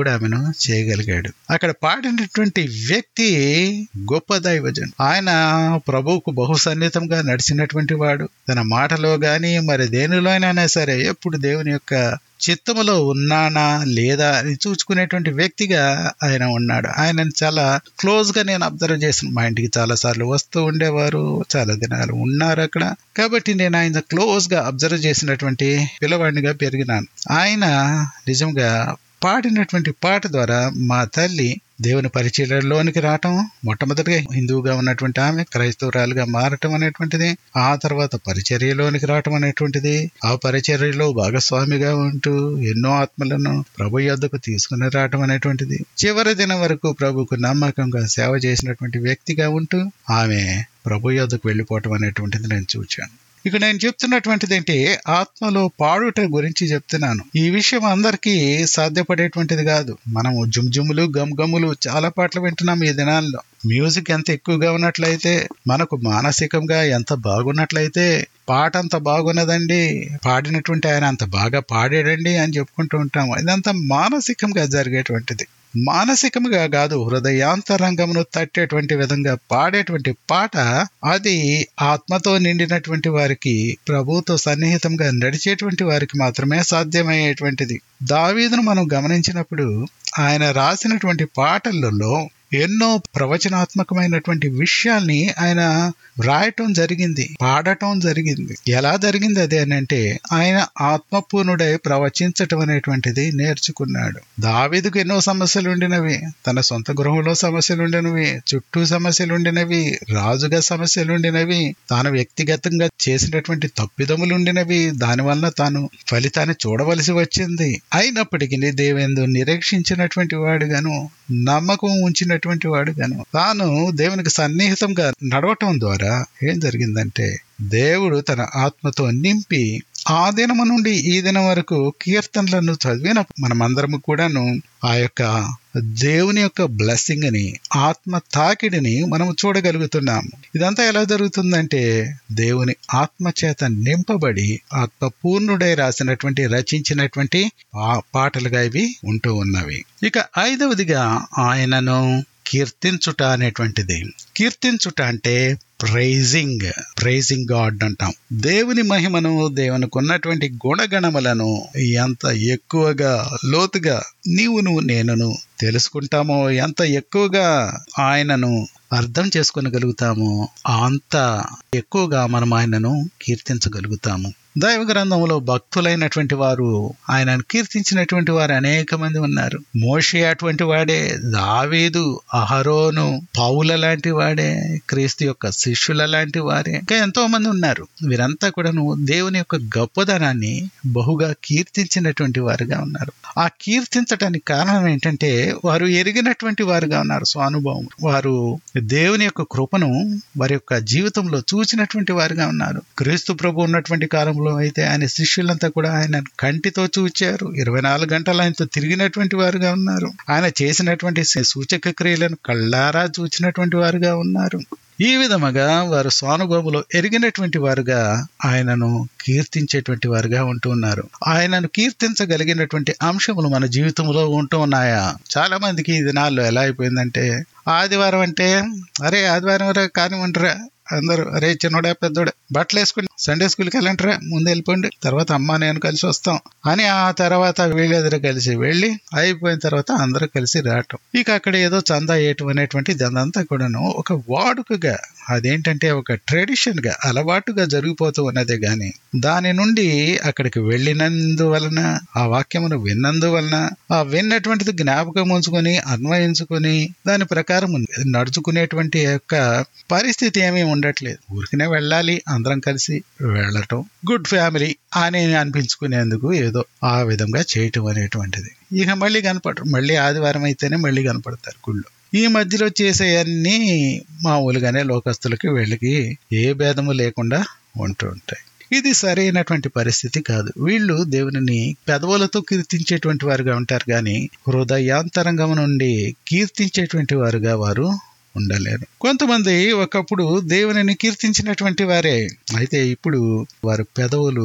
Speaker 1: దేవుడు ఆమెను చేయగలిగాడు అక్కడ పాడినటువంటి వ్యక్తి గొప్ప దైవజన్ ఆయన ప్రభువుకు బహు సన్నిహితంగా నడిచినటువంటి వాడు తన మాటలో గాని మరి దేనిలోనైనా సరే ఎప్పుడు దేవుని యొక్క చిత్తములో ఉన్నానా లేదా అని చూసుకునేటువంటి వ్యక్తిగా ఆయన ఉన్నాడు ఆయనను చాలా క్లోజ్ గా నేను అబ్జర్వ్ చేసిన మా ఇంటికి చాలా సార్లు వస్తూ ఉండేవారు చాలా దినాలు ఉన్నారు అక్కడ కాబట్టి నేను ఆయన క్లోజ్ గా అబ్జర్వ్ చేసినటువంటి పిల్లవాడినిగా పెరిగినాను ఆయన నిజంగా పాడినటువంటి పాట ద్వారా మా తల్లి దేవుని పరిచయలోనికి రావటం మొట్టమొదటిగా హిందువుగా ఉన్నటువంటి ఆమె క్రైస్తవురాలుగా మారటం అనేటువంటిది ఆ తర్వాత పరిచర్యలోనికి రావటం అనేటువంటిది ఆ పరిచర్యలో భాగస్వామిగా ఉంటూ ఎన్నో ఆత్మలను ప్రభు యొద్దకు తీసుకుని రావటం అనేటువంటిది చివరి దినం వరకు ప్రభుకు నమ్మకంగా సేవ చేసినటువంటి వ్యక్తిగా ఉంటూ ఆమె ప్రభు యొద్దకు వెళ్ళిపోవటం అనేటువంటిది నేను చూచాను ఇక నేను చెప్తున్నటువంటిది ఏంటి ఆత్మలో పాడుట గురించి చెప్తున్నాను ఈ విషయం అందరికీ సాధ్యపడేటువంటిది కాదు మనం జుమ్జుములు గమ్గమ్ములు చాలా పాటలు వింటున్నాం ఈ దినాల్లో మ్యూజిక్ ఎంత ఎక్కువగా ఉన్నట్లయితే మనకు మానసికంగా ఎంత బాగున్నట్లయితే పాట అంత బాగున్నదండి పాడినటువంటి ఆయన అంత బాగా పాడాడండి అని చెప్పుకుంటూ ఉంటాము ఇదంతా మానసికంగా జరిగేటువంటిది మానసికంగా కాదు హృదయాంతరంగమును తట్టేటువంటి విధంగా పాడేటువంటి పాట అది ఆత్మతో నిండినటువంటి వారికి ప్రభుతో సన్నిహితంగా నడిచేటువంటి వారికి మాత్రమే సాధ్యమయ్యేటువంటిది దావీదును మనం గమనించినప్పుడు ఆయన రాసినటువంటి పాటలలో ఎన్నో ప్రవచనాత్మకమైనటువంటి విషయాల్ని ఆయన వ్రాయటం జరిగింది పాడటం జరిగింది ఎలా జరిగింది అది అని అంటే ఆయన ఆత్మపూర్ణుడై ప్రవచించటం అనేటువంటిది నేర్చుకున్నాడు దావీదుకు ఎన్నో సమస్యలు ఉండినవి తన సొంత గృహంలో సమస్యలు ఉండినవి చుట్టూ సమస్యలు ఉండినవి రాజుగా సమస్యలు ఉండినవి తాను వ్యక్తిగతంగా చేసినటువంటి తప్పిదములు ఉండినవి దానివల్ల తాను ఫలితాన్ని చూడవలసి వచ్చింది అయినప్పటికీ దేవేందు నిరీక్షించినటువంటి వాడుగాను నమ్మకం ఉంచినటువంటి వాడుగాను తాను దేవునికి సన్నిహితంగా నడవటం ద్వారా ఏం జరిగిందంటే దేవుడు తన ఆత్మతో నింపి ఆ దినము నుండి ఈ దినం వరకు కీర్తనలను చదివిన మనమందరము కూడాను ఆ యొక్క దేవుని యొక్క బ్లెస్సింగ్ అని ఆత్మ తాకిడిని మనం చూడగలుగుతున్నాము ఇదంతా ఎలా జరుగుతుందంటే దేవుని ఆత్మ చేత నింపబడి ఆత్మ పూర్ణుడై రాసినటువంటి రచించినటువంటి పాటలుగా ఇవి ఉంటూ ఉన్నవి ఇక ఐదవదిగా ఆయనను కీర్తించుట అనేటువంటిది కీర్తించుట అంటే ప్రైజింగ్ ప్రైజింగ్ గాడ్ అంటాం దేవుని మహిమను దేవునికి ఉన్నటువంటి గుణగణములను ఎంత ఎక్కువగా లోతుగా నీవును నేనును తెలుసుకుంటామో ఎంత ఎక్కువగా ఆయనను అర్థం చేసుకునగలుగుతామో అంత ఎక్కువగా మనం ఆయనను కీర్తించగలుగుతాము దైవ గ్రంథంలో భక్తులైనటువంటి వారు ఆయనను కీర్తించినటువంటి వారు అనేక మంది ఉన్నారు మోషే అటువంటి వాడే దావీదు అహరోను పౌల లాంటి వాడే క్రీస్తు యొక్క శిష్యుల లాంటి వారే ఇంకా ఎంతో మంది ఉన్నారు వీరంతా కూడాను దేవుని యొక్క గొప్పదనాన్ని బహుగా కీర్తించినటువంటి వారుగా ఉన్నారు ఆ కీర్తించడానికి కారణం ఏంటంటే వారు ఎరిగినటువంటి వారుగా ఉన్నారు స్వానుభవం వారు దేవుని యొక్క కృపను వారి యొక్క జీవితంలో చూసినటువంటి వారుగా ఉన్నారు క్రీస్తు ప్రభు ఉన్నటువంటి కాలంలో అయితే ఆయన శిష్యులంతా కూడా ఆయన కంటితో చూచారు ఇరవై నాలుగు గంటలు ఆయనతో తిరిగినటువంటి వారుగా ఉన్నారు ఆయన చేసినటువంటి సూచక క్రియలను కళ్ళారా చూచినటువంటి వారుగా ఉన్నారు ఈ విధముగా వారు స్వానుభవములో ఎరిగినటువంటి వారుగా ఆయనను కీర్తించేటువంటి వారుగా ఉంటూ ఉన్నారు ఆయనను కీర్తించగలిగినటువంటి అంశములు మన జీవితంలో ఉంటూ ఉన్నాయా చాలా మందికి ఈ దినాల్లో ఎలా అయిపోయిందంటే ఆదివారం అంటే అరే ఆదివారం కానివ్వంటారా అందరూ అరే చిన్నోడా పెద్దోడా బట్టలు వేసుకుని సండే స్కూల్కి వెళ్ళంటారా ముందు వెళ్ళిపోండి తర్వాత అమ్మ నేను కలిసి వస్తాం అని ఆ తర్వాత వీళ్ళెదురు కలిసి వెళ్ళి అయిపోయిన తర్వాత అందరూ కలిసి రావటం ఇక అక్కడ ఏదో చందా వేయటం అనేటువంటి అదంతా కూడాను ఒక వాడుకగా అదేంటంటే ఒక ట్రెడిషన్ గా అలవాటుగా జరిగిపోతూ ఉన్నదే గాని దాని నుండి అక్కడికి వెళ్ళినందువలన ఆ వాక్యమును విన్నందువలన ఆ విన్నటువంటిది జ్ఞాపకం ఉంచుకొని అన్వయించుకొని దాని ప్రకారం నడుచుకునేటువంటి యొక్క పరిస్థితి ఏమీ ఉండట్లేదు ఊరికనే వెళ్ళాలి అందరం కలిసి వెళ్ళటం గుడ్ ఫ్యామిలీ అని అనిపించుకునేందుకు ఏదో ఆ విధంగా చేయటం అనేటువంటిది ఇక మళ్ళీ కనపడరు మళ్ళీ ఆదివారం అయితేనే మళ్ళీ కనపడతారు గుళ్ళో ఈ మధ్యలో చేసేవన్నీ మామూలుగానే లోకస్తులకి వీళ్ళకి ఏ భేదము లేకుండా ఉంటూ ఉంటాయి ఇది సరైనటువంటి పరిస్థితి కాదు వీళ్ళు దేవుని పెదవులతో కీర్తించేటువంటి వారుగా ఉంటారు కానీ హృదయాంతరంగం నుండి కీర్తించేటువంటి వారుగా వారు ఉండలేరు కొంతమంది ఒకప్పుడు దేవునిని కీర్తించినటువంటి వారే అయితే ఇప్పుడు వారి పెదవులు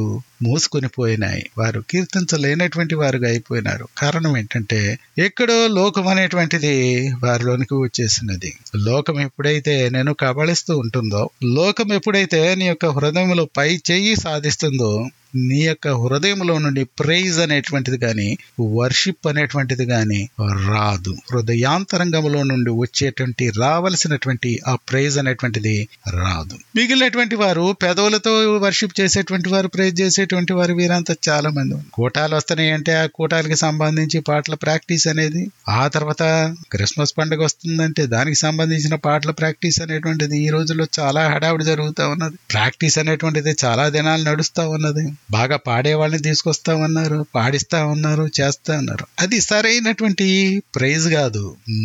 Speaker 1: మూసుకొని పోయినాయి వారు కీర్తించలేనటువంటి వారుగా అయిపోయినారు కారణం ఏంటంటే ఎక్కడో లోకం అనేటువంటిది వారిలోనికి వచ్చేసినది లోకం ఎప్పుడైతే నేను కబళిస్తూ ఉంటుందో లోకం ఎప్పుడైతే నీ యొక్క హృదయంలో పై చెయ్యి సాధిస్తుందో నీ యొక్క హృదయంలో నుండి ప్రైజ్ అనేటువంటిది కానీ వర్షిప్ అనేటువంటిది కానీ రాదు హృదయాంతరంగంలో నుండి వచ్చేటువంటి రావలసినటువంటి ఆ ప్రైజ్ అనేటువంటిది రాదు మిగిలినటువంటి వారు పెదవులతో వర్షిప్ చేసేటువంటి వారు ప్రైజ్ చేసేటువంటి వారు వీరంతా చాలా మంది ఉన్నారు. కూటాలు వస్తున్నాయి అంటే ఆ కూటాలకి సంబంధించి పాటల ప్రాక్టీస్ అనేది ఆ తర్వాత క్రిస్మస్ పండుగ వస్తుందంటే దానికి సంబంధించిన పాటల ప్రాక్టీస్ అనేటువంటిది ఈ రోజుల్లో చాలా హడావిడి జరుగుతూ ఉన్నది ప్రాక్టీస్ అనేటువంటిది చాలా దినాలు నడుస్తూ ఉన్నది బాగా పాడే వాళ్ళని తీసుకొస్తా ఉన్నారు పాడిస్తా ఉన్నారు చేస్తా ఉన్నారు అది సరైనటువంటి ప్రైజ్ కాదు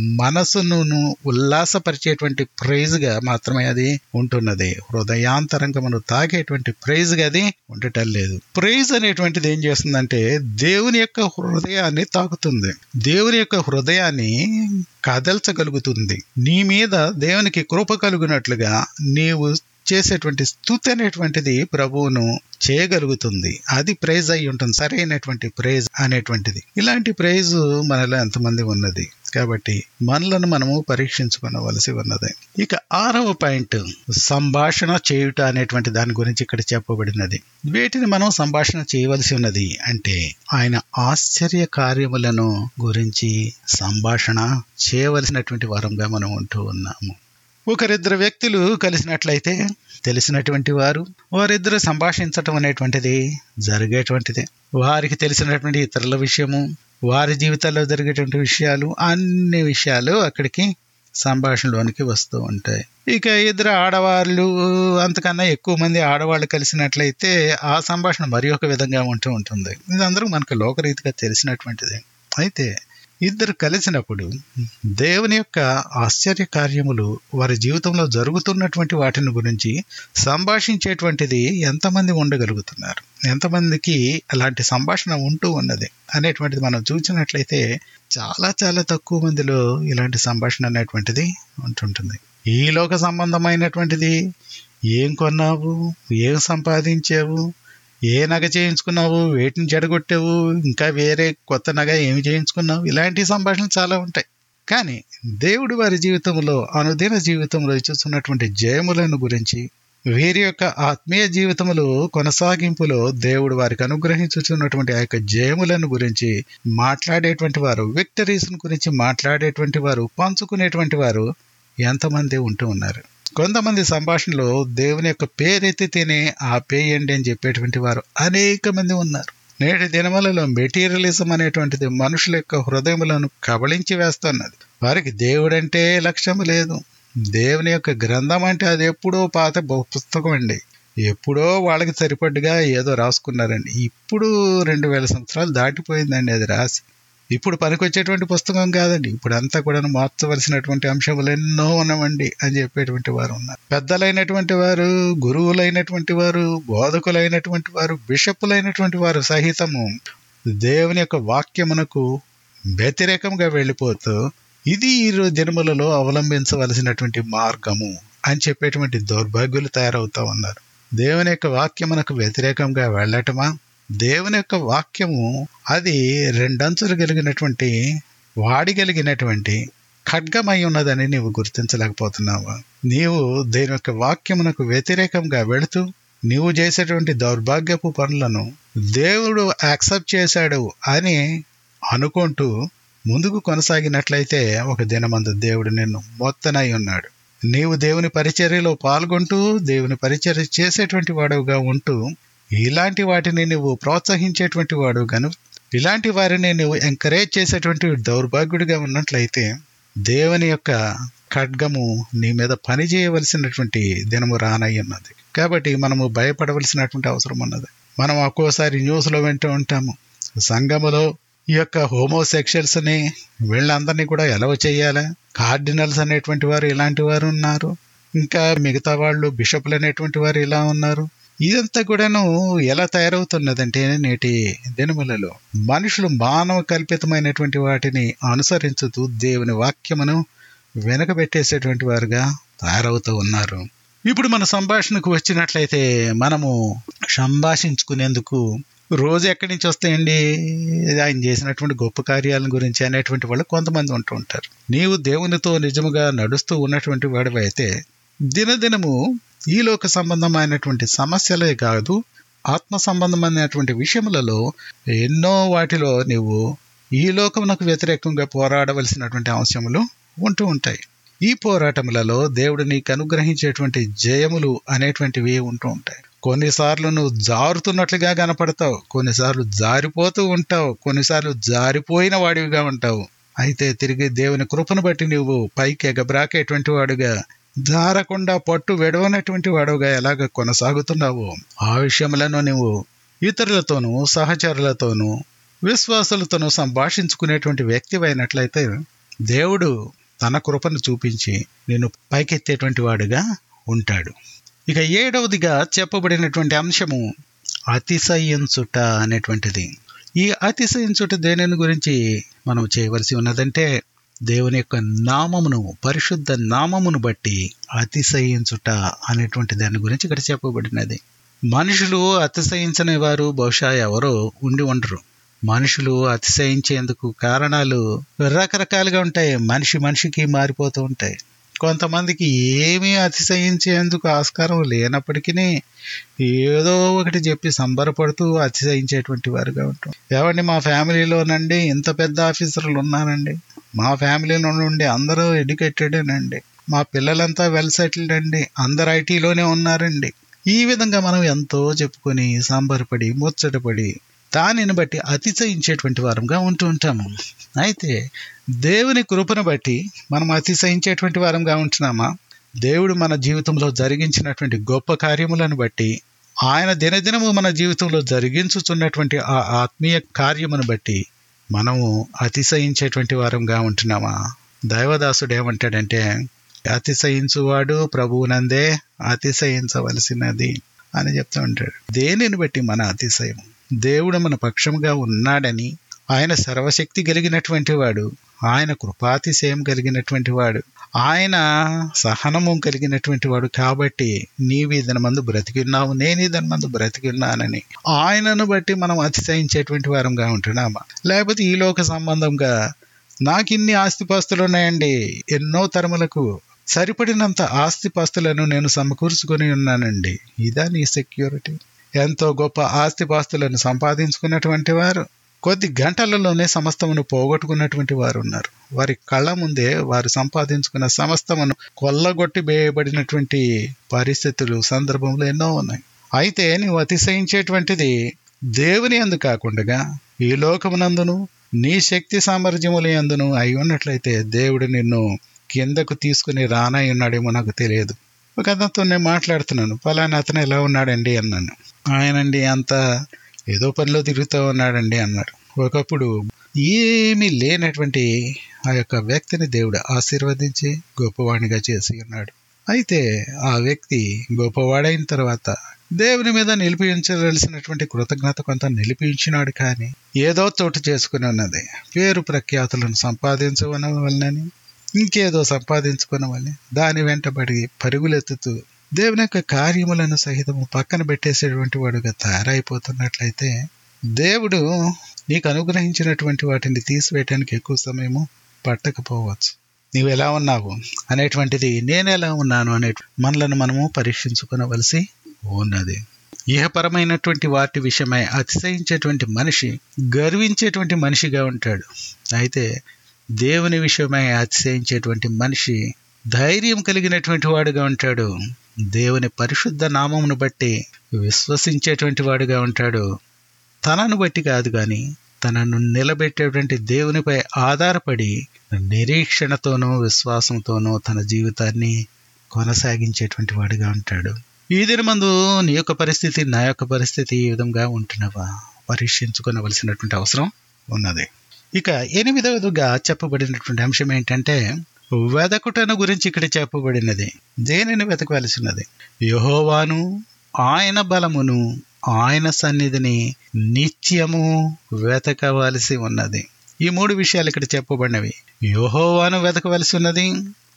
Speaker 1: మనసును ఉల్లాసపరిచేటువంటి ప్రైజ్ గా మాత్రమే అది ఉంటున్నది హృదయాంతరంగమును తాకేటువంటి ప్రైజ్ గా అది ఉండటం లేదు ప్రైజ్ అనేటువంటిది ఏం చేస్తుందంటే దేవుని యొక్క హృదయాన్ని తాకుతుంది దేవుని యొక్క హృదయాన్ని కదల్చగలుగుతుంది నీ మీద దేవునికి కృప కలుగునట్లుగా నీవు చేసేటువంటి స్థుతి అనేటువంటిది ప్రభువును చేయగలుగుతుంది అది ప్రైజ్ అయి ఉంటుంది సరైనటువంటి ప్రైజ్ అనేటువంటిది ఇలాంటి ప్రైజ్ మనలో ఎంతమంది ఉన్నది కాబట్టి మనలను మనము పరీక్షించుకోవలసి ఉన్నది ఇక ఆరవ పాయింట్ సంభాషణ చేయుట అనేటువంటి దాని గురించి ఇక్కడ చెప్పబడినది వీటిని మనం సంభాషణ చేయవలసి ఉన్నది అంటే ఆయన ఆశ్చర్య కార్యములను గురించి సంభాషణ చేయవలసినటువంటి వారంగా మనం ఉంటూ ఉన్నాము ఒకరిద్దరు వ్యక్తులు కలిసినట్లయితే తెలిసినటువంటి వారు వారిద్దరు సంభాషించటం అనేటువంటిది జరిగేటువంటిది వారికి తెలిసినటువంటి ఇతరుల విషయము వారి జీవితాల్లో జరిగేటువంటి విషయాలు అన్ని విషయాలు అక్కడికి సంభాషణలోనికి వస్తూ ఉంటాయి ఇక ఇద్దరు ఆడవాళ్ళు అంతకన్నా ఎక్కువ మంది ఆడవాళ్ళు కలిసినట్లయితే ఆ సంభాషణ మరి ఒక విధంగా ఉంటూ ఉంటుంది ఇది అందరూ మనకు లోకరీతిగా తెలిసినటువంటిది అయితే ఇద్దరు కలిసినప్పుడు దేవుని యొక్క ఆశ్చర్య కార్యములు వారి జీవితంలో జరుగుతున్నటువంటి వాటిని గురించి సంభాషించేటువంటిది ఎంతమంది ఉండగలుగుతున్నారు ఎంతమందికి అలాంటి సంభాషణ ఉంటూ ఉన్నది అనేటువంటిది మనం చూసినట్లయితే చాలా చాలా తక్కువ మందిలో ఇలాంటి సంభాషణ అనేటువంటిది ఉంటుంటుంది ఈ లోక సంబంధమైనటువంటిది ఏం కొన్నావు ఏం సంపాదించావు ఏ నగ చేయించుకున్నావు వేటిని జడగొట్టావు ఇంకా వేరే కొత్త నగ ఏమి చేయించుకున్నావు ఇలాంటి సంభాషణలు చాలా ఉంటాయి కానీ దేవుడు వారి జీవితంలో అనుదిన జీవితంలో చూస్తున్నటువంటి జయములను గురించి వీరి యొక్క ఆత్మీయ జీవితములో కొనసాగింపులో దేవుడు వారికి అనుగ్రహించుతున్నటువంటి ఆ యొక్క జయములను గురించి మాట్లాడేటువంటి వారు విక్టరీస్ గురించి మాట్లాడేటువంటి వారు పంచుకునేటువంటి వారు ఎంతమంది ఉంటూ ఉన్నారు కొంతమంది సంభాషణలో దేవుని యొక్క పేరెత్తితేనే ఆ పేయండి అని చెప్పేటువంటి వారు అనేక మంది ఉన్నారు నేటి దినములలో మెటీరియలిజం అనేటువంటిది మనుషుల యొక్క హృదయములను కబళించి వేస్తున్నది వారికి దేవుడంటే లక్ష్యం లేదు దేవుని యొక్క గ్రంథం అంటే అది ఎప్పుడో పాత పుస్తకం అండి ఎప్పుడో వాళ్ళకి సరిపడ్డగా ఏదో రాసుకున్నారండి ఇప్పుడు రెండు వేల సంవత్సరాలు దాటిపోయిందండి అది రాసి ఇప్పుడు పనికొచ్చేటువంటి పుస్తకం కాదండి ఇప్పుడు అంతా కూడా మార్చవలసినటువంటి అంశములు ఎన్నో ఉన్నామండి అని చెప్పేటువంటి వారు ఉన్నారు పెద్దలైనటువంటి వారు గురువులైనటువంటి వారు బోధకులైనటువంటి వారు బిషప్పులైనటువంటి వారు సహితము దేవుని యొక్క వాక్యమునకు వ్యతిరేకంగా వెళ్ళిపోతూ ఇది ఈ దినములలో అవలంబించవలసినటువంటి మార్గము అని చెప్పేటువంటి దౌర్భాగ్యులు తయారవుతా ఉన్నారు దేవుని యొక్క వాక్యమునకు వ్యతిరేకంగా వెళ్ళటమా దేవుని యొక్క వాక్యము అది రెండంచులు కలిగినటువంటి వాడిగలిగినటువంటి ఖడ్గమై ఉన్నదని నీవు గుర్తించలేకపోతున్నావు నీవు దేని యొక్క వాక్యమునకు వ్యతిరేకంగా వెళుతూ నీవు చేసేటువంటి దౌర్భాగ్యపు పనులను దేవుడు యాక్సెప్ట్ చేశాడు అని అనుకుంటూ ముందుకు కొనసాగినట్లయితే ఒక దినమందు దేవుడు నిన్ను మొత్తనై ఉన్నాడు నీవు దేవుని పరిచర్యలో పాల్గొంటూ దేవుని పరిచర్య చేసేటువంటి వాడుగా ఉంటూ ఇలాంటి వాటిని నువ్వు ప్రోత్సహించేటువంటి వాడు గను ఇలాంటి వారిని నువ్వు ఎంకరేజ్ చేసేటువంటి దౌర్భాగ్యుడిగా ఉన్నట్లయితే దేవుని యొక్క ఖడ్గము నీ మీద పని చేయవలసినటువంటి దినము రానయ్యి ఉన్నది కాబట్టి మనము భయపడవలసినటువంటి అవసరం ఉన్నది మనం ఒక్కోసారి న్యూస్లో వింటూ ఉంటాము సంఘములో ఈ యొక్క హోమోసెక్షల్స్ ని వీళ్ళందరినీ కూడా ఎలవ చేయాలా కార్డినల్స్ అనేటువంటి వారు ఇలాంటి వారు ఉన్నారు ఇంకా మిగతా వాళ్ళు బిషప్లు అనేటువంటి వారు ఇలా ఉన్నారు ఇదంతా కూడాను ఎలా తయారవుతున్నదంటే నేటి దినములలో మనుషులు మానవ కల్పితమైనటువంటి వాటిని అనుసరించుతూ దేవుని వాక్యమును వెనకబెట్టేసేటువంటి వారుగా తయారవుతూ ఉన్నారు ఇప్పుడు మన సంభాషణకు వచ్చినట్లయితే మనము సంభాషించుకునేందుకు రోజు ఎక్కడి నుంచి వస్తాయండి ఆయన చేసినటువంటి గొప్ప కార్యాల గురించి అనేటువంటి వాళ్ళు కొంతమంది ఉంటూ ఉంటారు నీవు దేవునితో నిజముగా నడుస్తూ ఉన్నటువంటి వాడివైతే దినదినము ఈ లోక సంబంధమైనటువంటి సమస్యలే కాదు ఆత్మ సంబంధమైనటువంటి విషయములలో ఎన్నో వాటిలో నీవు ఈ లోకమునకు వ్యతిరేకంగా పోరాడవలసినటువంటి అంశములు ఉంటూ ఉంటాయి ఈ పోరాటములలో దేవుడు నీకు అనుగ్రహించేటువంటి జయములు అనేటువంటివి ఉంటూ ఉంటాయి కొన్నిసార్లు నువ్వు జారుతున్నట్లుగా కనపడతావు కొన్నిసార్లు జారిపోతూ ఉంటావు కొన్నిసార్లు జారిపోయిన వాడివిగా ఉంటావు అయితే తిరిగి దేవుని కృపను బట్టి నువ్వు పైకి ఎగబ్రాకేటువంటి వాడుగా జారకుండా పట్టు వెడవనటువంటి వాడుగా ఎలాగ కొనసాగుతున్నావు ఆ విషయములను నువ్వు ఇతరులతోనూ సహచరులతోనూ విశ్వాసులతోనూ సంభాషించుకునేటువంటి వ్యక్తి అయినట్లయితే దేవుడు తన కృపను చూపించి నేను పైకెత్తేటువంటి వాడుగా ఉంటాడు ఇక ఏడవదిగా చెప్పబడినటువంటి అంశము అతిశయించుట అనేటువంటిది ఈ అతిశయించుట దేనిని గురించి మనం చేయవలసి ఉన్నదంటే దేవుని యొక్క నామమును పరిశుద్ధ నామమును బట్టి అతిశయించుట అనేటువంటి దాని గురించి ఇక్కడ చెప్పబడినది మనుషులు అతిశయించని వారు బహుశా ఎవరో ఉండి ఉండరు మనుషులు అతిశయించేందుకు కారణాలు రకరకాలుగా ఉంటాయి మనిషి మనిషికి మారిపోతూ ఉంటాయి కొంతమందికి ఏమీ అతిశయించేందుకు ఆస్కారం లేనప్పటికీ ఏదో ఒకటి చెప్పి సంబరపడుతూ అతిశయించేటువంటి వారుగా ఉంటాం ఏమండి మా ఫ్యామిలీలోనండి ఇంత పెద్ద ఆఫీసర్లు ఉన్నారండి మా ఫ్యామిలీలో నుండి అందరూ ఎడ్యుకేటెడేనండి మా పిల్లలంతా వెల్ సెటిల్డ్ అండి అందరు ఐటీలోనే ఉన్నారండి ఈ విధంగా మనం ఎంతో చెప్పుకొని సంబరపడి ముచ్చటపడి దానిని బట్టి అతిశయించేటువంటి వారంగా ఉంటూ ఉంటాము అయితే దేవుని కృపను బట్టి మనం అతిశయించేటువంటి వారంగా ఉంటున్నామా దేవుడు మన జీవితంలో జరిగించినటువంటి గొప్ప కార్యములను బట్టి ఆయన దినదినము మన జీవితంలో జరిగించుతున్నటువంటి ఆ ఆత్మీయ కార్యమును బట్టి మనము అతిశయించేటువంటి వారంగా ఉంటున్నామా దైవదాసుడు ఏమంటాడంటే అతిశయించువాడు ప్రభువునందే అతిశయించవలసినది అని చెప్తూ ఉంటాడు దేనిని బట్టి మన అతిశయం దేవుడు మన పక్షముగా ఉన్నాడని ఆయన సర్వశక్తి కలిగినటువంటి వాడు ఆయన కృపాతిశయం కలిగినటువంటి వాడు ఆయన సహనము కలిగినటువంటి వాడు కాబట్టి నీవు ఇదని మందు బ్రతికున్నావు నేను ఇదని మందు బ్రతికున్నానని ఆయనను బట్టి మనం అతిశయించేటువంటి వారంగా ఉంటున్నామా లేకపోతే ఈ లోక సంబంధంగా నాకు ఇన్ని ఆస్తిపాస్తులు ఉన్నాయండి ఎన్నో తరములకు సరిపడినంత ఆస్తిపాస్తులను నేను సమకూర్చుకొని ఉన్నానండి ఇదా నీ సెక్యూరిటీ ఎంతో గొప్ప ఆస్తిపాస్తులను సంపాదించుకున్నటువంటి వారు కొద్ది గంటలలోనే సమస్తమును పోగొట్టుకున్నటువంటి వారు ఉన్నారు వారి కళ్ళ ముందే వారు సంపాదించుకున్న సమస్తమును కొల్లగొట్టి వేయబడినటువంటి పరిస్థితులు సందర్భంలో ఎన్నో ఉన్నాయి అయితే నీవు అతిశయించేటువంటిది దేవుని అందు కాకుండా ఈ లోకమునందును నీ శక్తి సామర్థ్యముల ఎందును అయి ఉన్నట్లయితే దేవుడు నిన్ను కిందకు తీసుకుని రానై ఉన్నాడేమో నాకు తెలియదు ఒక అతనితో నేను మాట్లాడుతున్నాను ఫలానా అతను ఎలా ఉన్నాడండి అన్నాను ఆయనండి అంత ఏదో పనిలో తిరుగుతూ ఉన్నాడండి అన్నారు ఒకప్పుడు ఏమీ లేనటువంటి ఆ యొక్క వ్యక్తిని దేవుడు ఆశీర్వదించి గొప్పవాడిగా చేసి ఉన్నాడు అయితే ఆ వ్యక్తి గొప్పవాడైన తర్వాత దేవుని మీద నిలిపించవలసినటువంటి కృతజ్ఞత కొంత నిలిపించినాడు కానీ ఏదో చోటు చేసుకుని ఉన్నది పేరు ప్రఖ్యాతులను సంపాదించవన వలనని ఇంకేదో సంపాదించుకున్న వల్ల దాని వెంటబడి పరుగులెత్తుతూ దేవుని యొక్క కార్యములను సహితము పక్కన పెట్టేసేటువంటి వాడుగా తయారైపోతున్నట్లయితే దేవుడు నీకు అనుగ్రహించినటువంటి వాటిని తీసివేయటానికి ఎక్కువ సమయము పట్టకపోవచ్చు నీవు ఎలా ఉన్నావు అనేటువంటిది నేను ఎలా ఉన్నాను అనే మనలను మనము పరీక్షించుకునవలసి ఉన్నది ఇహపరమైనటువంటి వాటి విషయమై అతిశయించేటువంటి మనిషి గర్వించేటువంటి మనిషిగా ఉంటాడు అయితే దేవుని విషయమై అతిశయించేటువంటి మనిషి ధైర్యం కలిగినటువంటి వాడుగా ఉంటాడు దేవుని పరిశుద్ధ నామమును బట్టి విశ్వసించేటువంటి వాడుగా ఉంటాడు తనను బట్టి కాదు కానీ తనను నిలబెట్టేటువంటి దేవునిపై ఆధారపడి నిరీక్షణతోనూ విశ్వాసంతోనూ తన జీవితాన్ని కొనసాగించేటువంటి వాడిగా ఉంటాడు ఈ దినమందు నీ యొక్క పరిస్థితి నా యొక్క పరిస్థితి ఈ విధంగా ఉంటున్నావా పరీక్షించుకోవలసినటువంటి అవసరం ఉన్నది ఇక ఎనిమిదవదిగా చెప్పబడినటువంటి అంశం ఏంటంటే వెదకుటను గురించి ఇక్కడ చెప్పబడినది దేనిని వెతకవలసినది యహోవాను ఆయన బలమును ఆయన సన్నిధిని నిత్యము వెతకవలసి ఉన్నది ఈ మూడు విషయాలు ఇక్కడ చెప్పబడినవి యోహోవాను వెతకవలసి ఉన్నది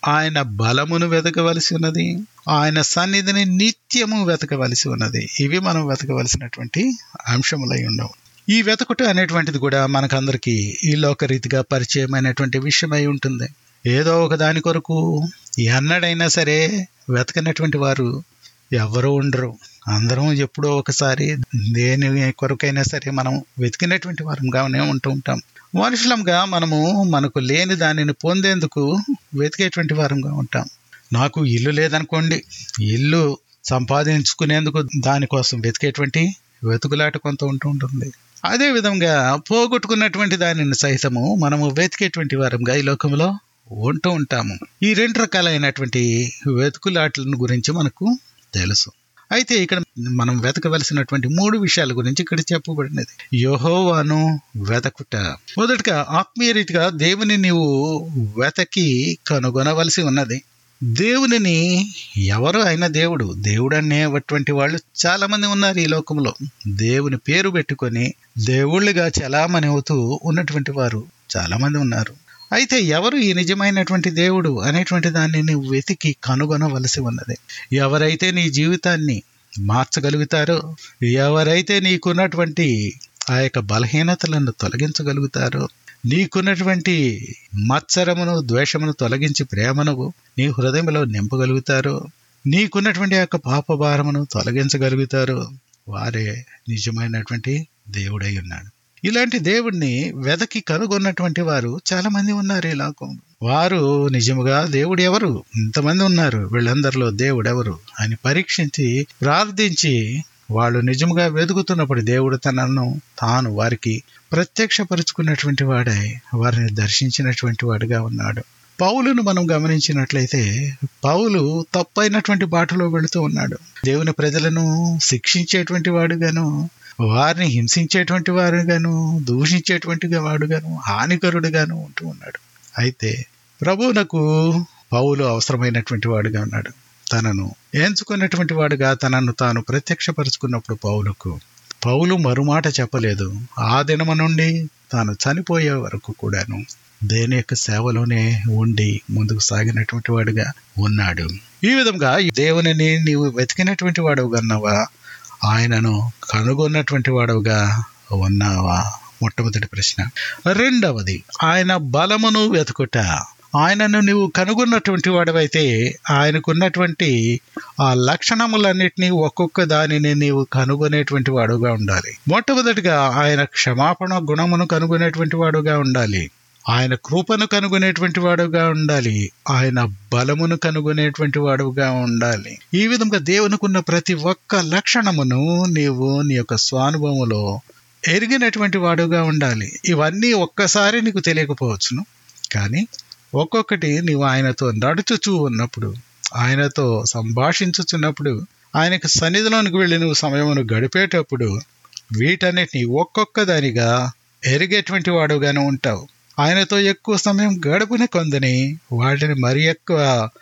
Speaker 1: ఆయన బలమును వెతకవలసి ఉన్నది ఆయన సన్నిధిని నిత్యము వెతకవలసి ఉన్నది ఇవి మనం వెతకవలసినటువంటి అంశములై ఉండవు ఈ వెతకుట అనేటువంటిది కూడా మనకందరికీ ఈ లోకరీతిగా పరిచయమైనటువంటి విషయమై ఉంటుంది ఏదో ఒక దాని కొరకు ఎన్నడైనా సరే వెతకనటువంటి వారు ఎవరు ఉండరు అందరం ఎప్పుడో ఒకసారి దేని కొరకైనా సరే మనం వెతికినటువంటి వారంగానే ఉంటూ ఉంటాం మనుషులంగా మనము మనకు లేని దానిని పొందేందుకు వెతికేటువంటి వారంగా ఉంటాం నాకు ఇల్లు లేదనుకోండి ఇల్లు సంపాదించుకునేందుకు దానికోసం వెతికేటువంటి వెతుకులాట కొంత ఉంటూ ఉంటుంది అదే విధంగా పోగొట్టుకున్నటువంటి దానిని సైతము మనము వెతికేటువంటి వారంగా ఈ లోకంలో ఉంటూ ఉంటాము ఈ రెండు రకాలైనటువంటి వెతుకులాటలను గురించి మనకు తెలుసు అయితే ఇక్కడ మనం వెతకవలసినటువంటి మూడు విషయాల గురించి ఇక్కడ చెప్పబడినది యహోవాను వెతకుట మొదటగా ఆత్మీయ రీతిగా దేవుని నీవు వెతకి కనుగొనవలసి ఉన్నది దేవునిని ఎవరు అయిన దేవుడు దేవుడు అనేటువంటి వాళ్ళు చాలా మంది ఉన్నారు ఈ లోకంలో దేవుని పేరు పెట్టుకొని దేవుళ్ళుగా చలామణి అవుతూ ఉన్నటువంటి వారు చాలా మంది ఉన్నారు అయితే ఎవరు ఈ నిజమైనటువంటి దేవుడు అనేటువంటి దాన్ని నువ్వు వెతికి కనుగొనవలసి ఉన్నది ఎవరైతే నీ జీవితాన్ని మార్చగలుగుతారో ఎవరైతే నీకున్నటువంటి ఆ యొక్క బలహీనతలను తొలగించగలుగుతారో నీకున్నటువంటి మత్సరమును ద్వేషమును తొలగించి ప్రేమను నీ హృదయంలో నింపగలుగుతారో నీకున్నటువంటి యొక్క పాపభారమును తొలగించగలుగుతారో వారే నిజమైనటువంటి దేవుడై ఉన్నాడు ఇలాంటి దేవుణ్ణి వెదకి కనుగొన్నటువంటి వారు చాలా మంది ఉన్నారు ఈ లోకంలో వారు నిజముగా దేవుడు ఎవరు ఇంతమంది ఉన్నారు వీళ్ళందరిలో దేవుడు ఎవరు అని పరీక్షించి ప్రార్థించి వాళ్ళు నిజముగా వెతుకుతున్నప్పుడు దేవుడు తనను తాను వారికి ప్రత్యక్షపరుచుకున్నటువంటి వాడై వారిని దర్శించినటువంటి వాడుగా ఉన్నాడు పౌలును మనం గమనించినట్లయితే పౌలు తప్పైనటువంటి బాటలో వెళుతూ ఉన్నాడు దేవుని ప్రజలను శిక్షించేటువంటి వాడుగాను వారిని హింసించేటువంటి వారుగాను దూషించేటువంటి వాడుగాను హానికరుడుగాను ఉంటూ ఉన్నాడు అయితే ప్రభువునకు పౌలు అవసరమైనటువంటి వాడుగా ఉన్నాడు తనను ఎంచుకున్నటువంటి వాడుగా తనను తాను ప్రత్యక్షపరుచుకున్నప్పుడు పౌలుకు పౌలు మరుమాట చెప్పలేదు ఆ దినము నుండి తాను చనిపోయే వరకు కూడాను దేని యొక్క సేవలోనే ఉండి ముందుకు సాగినటువంటి వాడుగా ఉన్నాడు ఈ విధంగా దేవునిని నీవు వెతికినటువంటి వాడు కన్నావా ఆయనను కనుగొన్నటువంటి వాడుగా ఉన్నావా మొట్టమొదటి ప్రశ్న రెండవది ఆయన బలమును వెతుకుట ఆయనను నువ్వు కనుగొన్నటువంటి వాడవైతే ఆయనకున్నటువంటి ఆ లక్షణములన్నిటినీ ఒక్కొక్క దానిని నీవు కనుగొనేటువంటి వాడుగా ఉండాలి మొట్టమొదటిగా ఆయన క్షమాపణ గుణమును కనుగొనేటువంటి వాడుగా ఉండాలి ఆయన కృపను కనుగొనేటువంటి వాడుగా ఉండాలి ఆయన బలమును కనుగొనేటువంటి వాడుగా ఉండాలి ఈ విధంగా దేవునికున్న ప్రతి ఒక్క లక్షణమును నీవు నీ యొక్క స్వానుభవములో ఎరిగినటువంటి వాడుగా ఉండాలి ఇవన్నీ ఒక్కసారి నీకు తెలియకపోవచ్చును కానీ ఒక్కొక్కటి నీవు ఆయనతో నడుచుచూ ఉన్నప్పుడు ఆయనతో సంభాషించుచున్నప్పుడు ఆయనకు సన్నిధిలోనికి వెళ్ళి నువ్వు సమయమును గడిపేటప్పుడు వీటన్నిటిని ఒక్కొక్క దానిగా ఎరిగేటువంటి వాడుగానే ఉంటావు ఆయనతో ఎక్కువ సమయం గడుపుని కొందని వాటిని మరి ఎక్కువ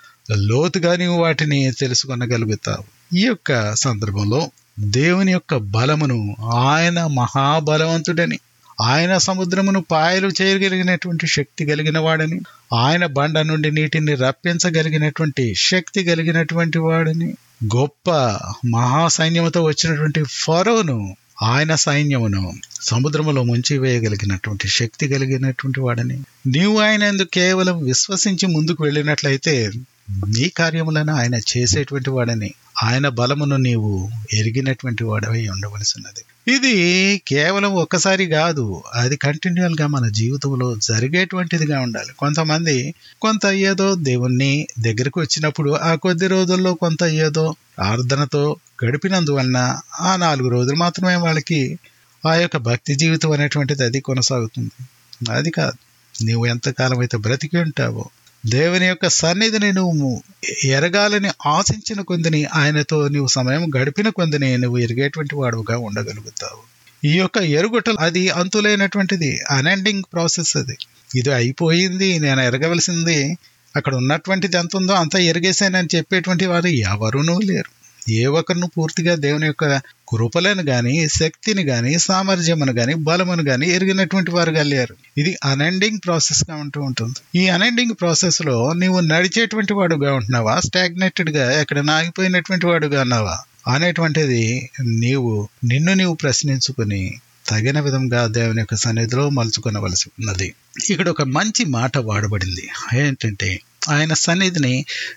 Speaker 1: లోతుగా నీవు వాటిని తెలుసుకొనగలుగుతావు ఈ యొక్క సందర్భంలో దేవుని యొక్క బలమును ఆయన మహాబలవంతుడని ఆయన సముద్రమును పాయలు చేయగలిగినటువంటి శక్తి కలిగిన వాడని ఆయన బండ నుండి నీటిని రప్పించగలిగినటువంటి శక్తి కలిగినటువంటి వాడని గొప్ప మహాసైన్యముతో వచ్చినటువంటి ఫరోను ఆయన సైన్యమును సముద్రములో ముంచి వేయగలిగినటువంటి శక్తి కలిగినటువంటి వాడని నీవు ఆయన ఎందుకు కేవలం విశ్వసించి ముందుకు వెళ్ళినట్లయితే నీ కార్యములను ఆయన చేసేటువంటి వాడని ఆయన బలమును నీవు ఎరిగినటువంటి వాడవై ఉండవలసినది ఇది కేవలం ఒక్కసారి కాదు అది కంటిన్యూల్ గా మన జీవితంలో జరిగేటువంటిదిగా ఉండాలి కొంతమంది కొంత ఏదో దేవుణ్ణి దగ్గరకు వచ్చినప్పుడు ఆ కొద్ది రోజుల్లో కొంత ఏదో ప్రార్థనతో గడిపినందువలన ఆ నాలుగు రోజులు మాత్రమే వాళ్ళకి ఆ యొక్క భక్తి జీవితం అనేటువంటిది అది కొనసాగుతుంది అది కాదు నీవు ఎంతకాలం అయితే బ్రతికి ఉంటావో దేవుని యొక్క సన్నిధిని నువ్వు ఎరగాలని ఆశించిన కొందిని ఆయనతో నువ్వు సమయం గడిపిన కొందిని నువ్వు ఎరిగేటువంటి వాడుగా ఉండగలుగుతావు ఈ యొక్క ఎరుగుట అది అంతులైనటువంటిది అన్ఎండింగ్ ప్రాసెస్ అది ఇది అయిపోయింది నేను ఎరగవలసింది అక్కడ ఉన్నటువంటిది ఎంత ఉందో అంత ఎరిగేసానని చెప్పేటువంటి వారు ఎవరునూ లేరు ఏ ఒక్కరిను పూర్తిగా దేవుని యొక్క కృపలను గాని శక్తిని గాని సామర్థ్యమును గాని బలమును గాని ఎరిగినటువంటి వారుగా లేరు ఇది అన్ఎండింగ్ ప్రాసెస్ గా ఉంటూ ఉంటుంది ఈ అన్ఎండింగ్ ప్రాసెస్ లో నీవు నడిచేటువంటి వాడుగా ఉంటున్నావా స్టాగ్నేటెడ్ గా ఎక్కడ నాగిపోయినటువంటి వాడుగా ఉన్నావా అనేటువంటిది నీవు నిన్ను నీవు ప్రశ్నించుకుని తగిన విధంగా దేవుని యొక్క సన్నిధిలో మలుచుకొనవలసి ఉన్నది ఇక్కడ ఒక మంచి మాట వాడబడింది ఏంటంటే ఆయన సన్నిధిని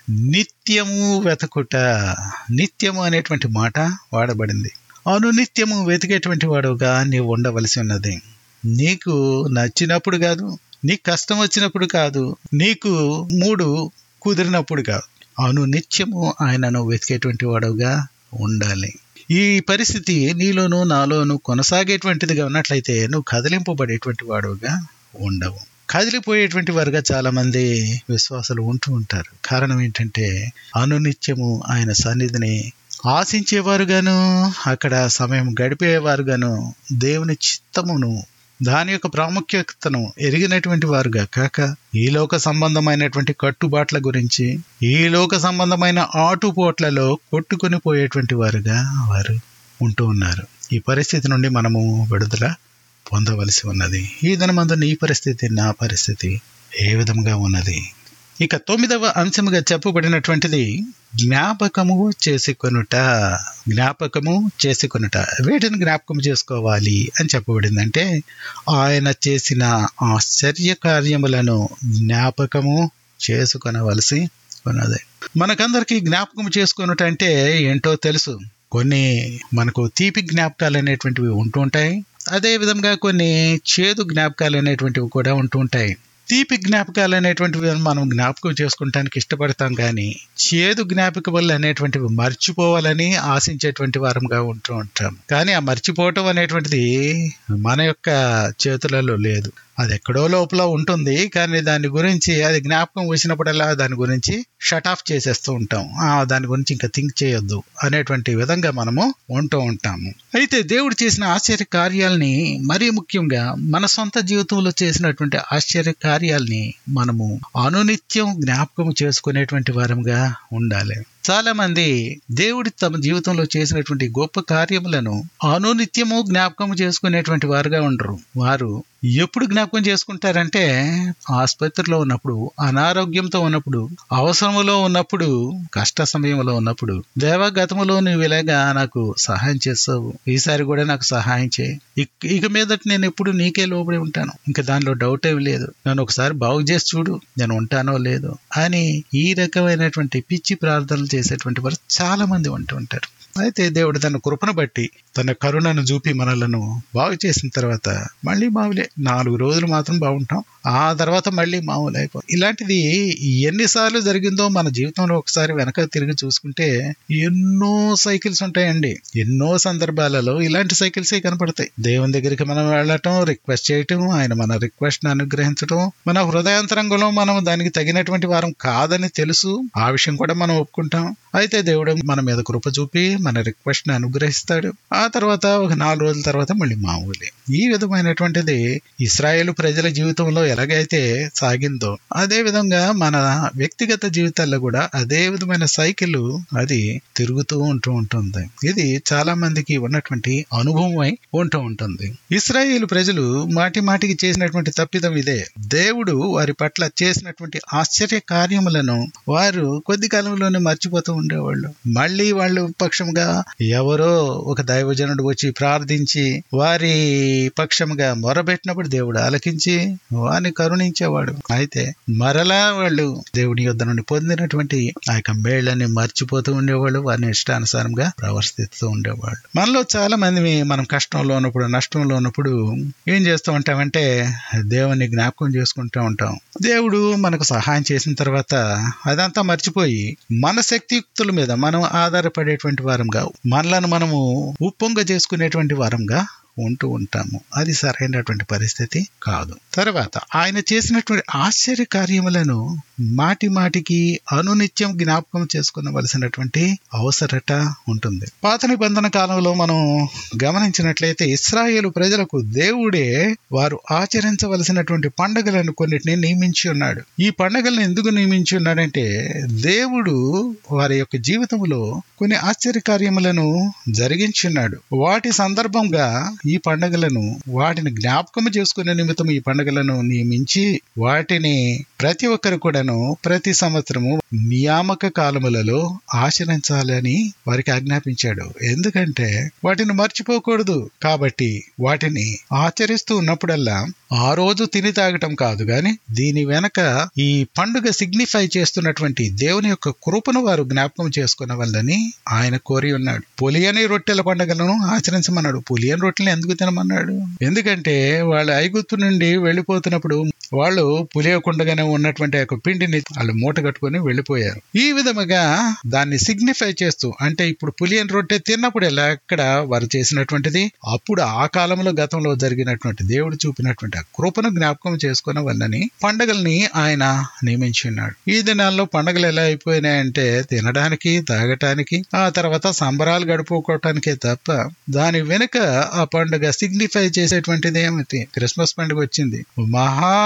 Speaker 1: నిత్యము వెతకుట నిత్యము అనేటువంటి మాట వాడబడింది అవును నిత్యము వెతికేటువంటి వాడుగా నీవు ఉండవలసి ఉన్నది నీకు నచ్చినప్పుడు కాదు నీకు కష్టం వచ్చినప్పుడు కాదు నీకు మూడు కుదిరినప్పుడు కాదు అవును నిత్యము ఆయనను వెతికేటువంటి వాడుగా ఉండాలి ఈ పరిస్థితి నీలోను నాలోను కొనసాగేటువంటిదిగా ఉన్నట్లయితే నువ్వు కదిలింపబడేటువంటి వాడుగా ఉండవు కదిలిపోయేటువంటి వారుగా చాలా మంది విశ్వాసులు ఉంటూ ఉంటారు కారణం ఏంటంటే అనునిత్యము ఆయన సన్నిధిని ఆశించేవారుగాను అక్కడ సమయం గడిపేవారుగాను దేవుని చిత్తమును దాని యొక్క ప్రాముఖ్యతను ఎరిగినటువంటి వారుగా కాక ఈ లోక సంబంధమైనటువంటి కట్టుబాట్ల గురించి ఈ లోక సంబంధమైన ఆటుపోట్లలో కొట్టుకొని పోయేటువంటి వారుగా వారు ఉంటూ ఉన్నారు ఈ పరిస్థితి నుండి మనము విడుదల పొందవలసి ఉన్నది ఈ దినమందు నీ పరిస్థితి నా పరిస్థితి ఏ విధంగా ఉన్నది ఇక తొమ్మిదవ అంశముగా చెప్పబడినటువంటిది జ్ఞాపకము చేసుకొనుట జ్ఞాపకము చేసుకొనుట వీటిని జ్ఞాపకం చేసుకోవాలి అని చెప్పబడింది అంటే ఆయన చేసిన ఆశ్చర్య కార్యములను జ్ఞాపకము చేసుకొనవలసి ఉన్నది మనకందరికి జ్ఞాపకం చేసుకొనుట అంటే ఏంటో తెలుసు కొన్ని మనకు తీపి జ్ఞాపకాలు అనేటువంటివి ఉంటూ ఉంటాయి అదే విధంగా కొన్ని చేదు జ్ఞాపకాలు అనేటువంటివి కూడా ఉంటూ ఉంటాయి తీపి జ్ఞాపకాలు అనేటువంటివి మనం జ్ఞాపకం చేసుకుంటానికి ఇష్టపడతాం కానీ చేదు జ్ఞాపకాలు అనేటువంటివి మర్చిపోవాలని ఆశించేటువంటి వారంగా ఉంటూ ఉంటాం కానీ ఆ మర్చిపోవటం అనేటువంటిది మన యొక్క చేతులలో లేదు అది ఎక్కడో లోపల ఉంటుంది కానీ దాని గురించి అది జ్ఞాపకం వచ్చినప్పుడల్లా దాని గురించి షట్ ఆఫ్ చేసేస్తూ ఉంటాం ఆ దాని గురించి ఇంకా థింక్ చేయొద్దు అనేటువంటి విధంగా మనము ఉంటూ ఉంటాము అయితే దేవుడు చేసిన ఆశ్చర్య కార్యాలని మరీ ముఖ్యంగా మన సొంత జీవితంలో చేసినటువంటి ఆశ్చర్య కార్యాలని మనము అనునిత్యం జ్ఞాపకం చేసుకునేటువంటి వారంగా ఉండాలి చాలా మంది దేవుడి తమ జీవితంలో చేసినటువంటి గొప్ప కార్యములను అనునిత్యము జ్ఞాపకం చేసుకునేటువంటి వారుగా ఉండరు వారు ఎప్పుడు జ్ఞాపకం చేసుకుంటారంటే ఆసుపత్రిలో ఉన్నప్పుడు అనారోగ్యంతో ఉన్నప్పుడు అవసరములో ఉన్నప్పుడు కష్ట సమయంలో ఉన్నప్పుడు దేవ గతములో నువ్వు ఇలాగా నాకు సహాయం చేస్తావు ఈసారి కూడా నాకు సహాయం చేయి ఇక మీదట నేను ఎప్పుడు నీకే లోబడి ఉంటాను ఇంకా దానిలో డౌట్ ఏమి లేదు నన్ను ఒకసారి బాగు చేసి చూడు నేను ఉంటానో లేదో అని ఈ రకమైనటువంటి పిచ్చి ప్రార్థనలు చేసేటువంటి వారు చాలా మంది ఉంటూ ఉంటారు అయితే దేవుడు తన కృపను బట్టి తన కరుణను చూపి మనలను బాగు చేసిన తర్వాత మళ్ళీ మామూలే నాలుగు రోజులు మాత్రం బాగుంటాం ఆ తర్వాత మళ్ళీ మామూలు అయిపో ఇలాంటిది ఎన్నిసార్లు జరిగిందో మన జీవితంలో ఒకసారి వెనక తిరిగి చూసుకుంటే ఎన్నో సైకిల్స్ ఉంటాయండి ఎన్నో సందర్భాలలో ఇలాంటి సైకిల్సే కనపడతాయి దేవుని దగ్గరికి మనం వెళ్ళటం రిక్వెస్ట్ చేయటం ఆయన మన రిక్వెస్ట్ అనుగ్రహించడం మన హృదయాంతరంగంలో మనం దానికి తగినటువంటి వారం కాదని తెలుసు ఆ విషయం కూడా మనం ఒప్పుకుంటాం అయితే దేవుడు మన మీద కృప చూపి మన రిక్వెస్ట్ ని అనుగ్రహిస్తాడు ఆ తర్వాత ఒక నాలుగు రోజుల తర్వాత మళ్ళీ మామూలే ఈ విధమైనటువంటిది ఇస్రాయేల్ ప్రజల జీవితంలో ఎలాగైతే సాగిందో అదే విధంగా మన వ్యక్తిగత జీవితాల్లో కూడా అదే విధమైన సైకిల్ అది తిరుగుతూ ఉంటూ ఉంటుంది ఇది చాలా మందికి ఉన్నటువంటి అనుభవం అయి ఉంటూ ఉంటుంది ఇస్రాయేల్ ప్రజలు మాటి మాటికి చేసినటువంటి తప్పిదం ఇదే దేవుడు వారి పట్ల చేసినటువంటి ఆశ్చర్య కార్యములను వారు కొద్ది కాలంలోనే మర్చిపోతూ ఉండేవాళ్ళు మళ్ళీ వాళ్ళు పక్షంగా ఎవరో ఒక దైవజనుడు వచ్చి ప్రార్థించి వారి పక్షంగా మొరబెట్టినప్పుడు దేవుడు ఆలకించి వారిని కరుణించేవాడు అయితే మరలా వాళ్ళు దేవుని యొద్ద నుండి పొందినటువంటి ఆ యొక్క మేళ్లని మర్చిపోతూ ఉండేవాళ్ళు వారిని ఇష్టానుసారంగా ప్రవర్తిస్తూ ఉండేవాళ్ళు మనలో చాలా మంది మనం కష్టంలో ఉన్నప్పుడు నష్టంలో ఉన్నప్పుడు ఏం చేస్తూ ఉంటామంటే దేవుని జ్ఞాపకం చేసుకుంటూ ఉంటాం దేవుడు మనకు సహాయం చేసిన తర్వాత అదంతా మర్చిపోయి మన శక్తియుక్తుల మీద మనం ఆధారపడేటువంటి వారంగా మనలను మనము ఉప్పొంగ చేసుకునేటువంటి వారంగా ఉంటూ ఉంటాము అది సరైనటువంటి పరిస్థితి కాదు తర్వాత ఆయన చేసినటువంటి ఆశ్చర్య కార్యములను మాటి మాటికి అనునిత్యం జ్ఞాపకం చేసుకునవలసినటువంటి అవసరత ఉంటుంది పాత నిబంధన కాలంలో మనం గమనించినట్లయితే ఇస్రాయేలు ప్రజలకు దేవుడే వారు ఆచరించవలసినటువంటి పండుగలను కొన్నిటిని నియమించి ఉన్నాడు ఈ పండుగలను ఎందుకు నియమించి ఉన్నాడంటే దేవుడు వారి యొక్క జీవితంలో కొన్ని ఆశ్చర్యకార్యములను జరిగించి ఉన్నాడు వాటి సందర్భంగా ఈ పండుగలను వాటిని జ్ఞాపకం చేసుకునే నిమిత్తం ఈ పండుగలను నియమించి వాటిని ప్రతి ఒక్కరు కూడాను ప్రతి సంవత్సరము నియామక కాలములలో ఆచరించాలని వారికి ఆజ్ఞాపించాడు ఎందుకంటే వాటిని మర్చిపోకూడదు కాబట్టి వాటిని ఆచరిస్తూ ఉన్నప్పుడల్లా ఆ రోజు తిని తాగటం కాదు గాని దీని వెనక ఈ పండుగ సిగ్నిఫై చేస్తున్నటువంటి దేవుని యొక్క కృపను వారు జ్ఞాపకం చేసుకున్న వల్లని ఆయన కోరి ఉన్నాడు పులియని రొట్టెల పండుగలను ఆచరించమన్నాడు పులియని రొట్టెలను ఎందుకు తినమన్నాడు ఎందుకంటే వాళ్ళు ఐగుత్తు నుండి వెళ్ళిపోతున్నప్పుడు వాళ్ళు పులియకుండగానే ఉన్నటువంటి యొక్క పిండిని వాళ్ళు మూట కట్టుకుని వెళ్ళిపోయారు ఈ విధముగా దాన్ని సిగ్నిఫై చేస్తూ అంటే ఇప్పుడు పులియన్ రొట్టె తిన్నప్పుడు ఎలా ఎక్కడ వారు చేసినటువంటిది అప్పుడు ఆ కాలంలో గతంలో జరిగినటువంటి దేవుడు చూపినటువంటి ఆ కృపను జ్ఞాపకం చేసుకున్న వల్లని పండగల్ని ఆయన నియమించి ఉన్నాడు ఈ దినాల్లో పండగలు ఎలా అయిపోయినాయంటే తినడానికి తాగటానికి ఆ తర్వాత సంబరాలు గడుపుకోవటానికే తప్ప దాని వెనుక ఆ పండుగ సిగ్నిఫై చేసేటువంటిది ఏమిటి క్రిస్మస్ పండుగ వచ్చింది మహా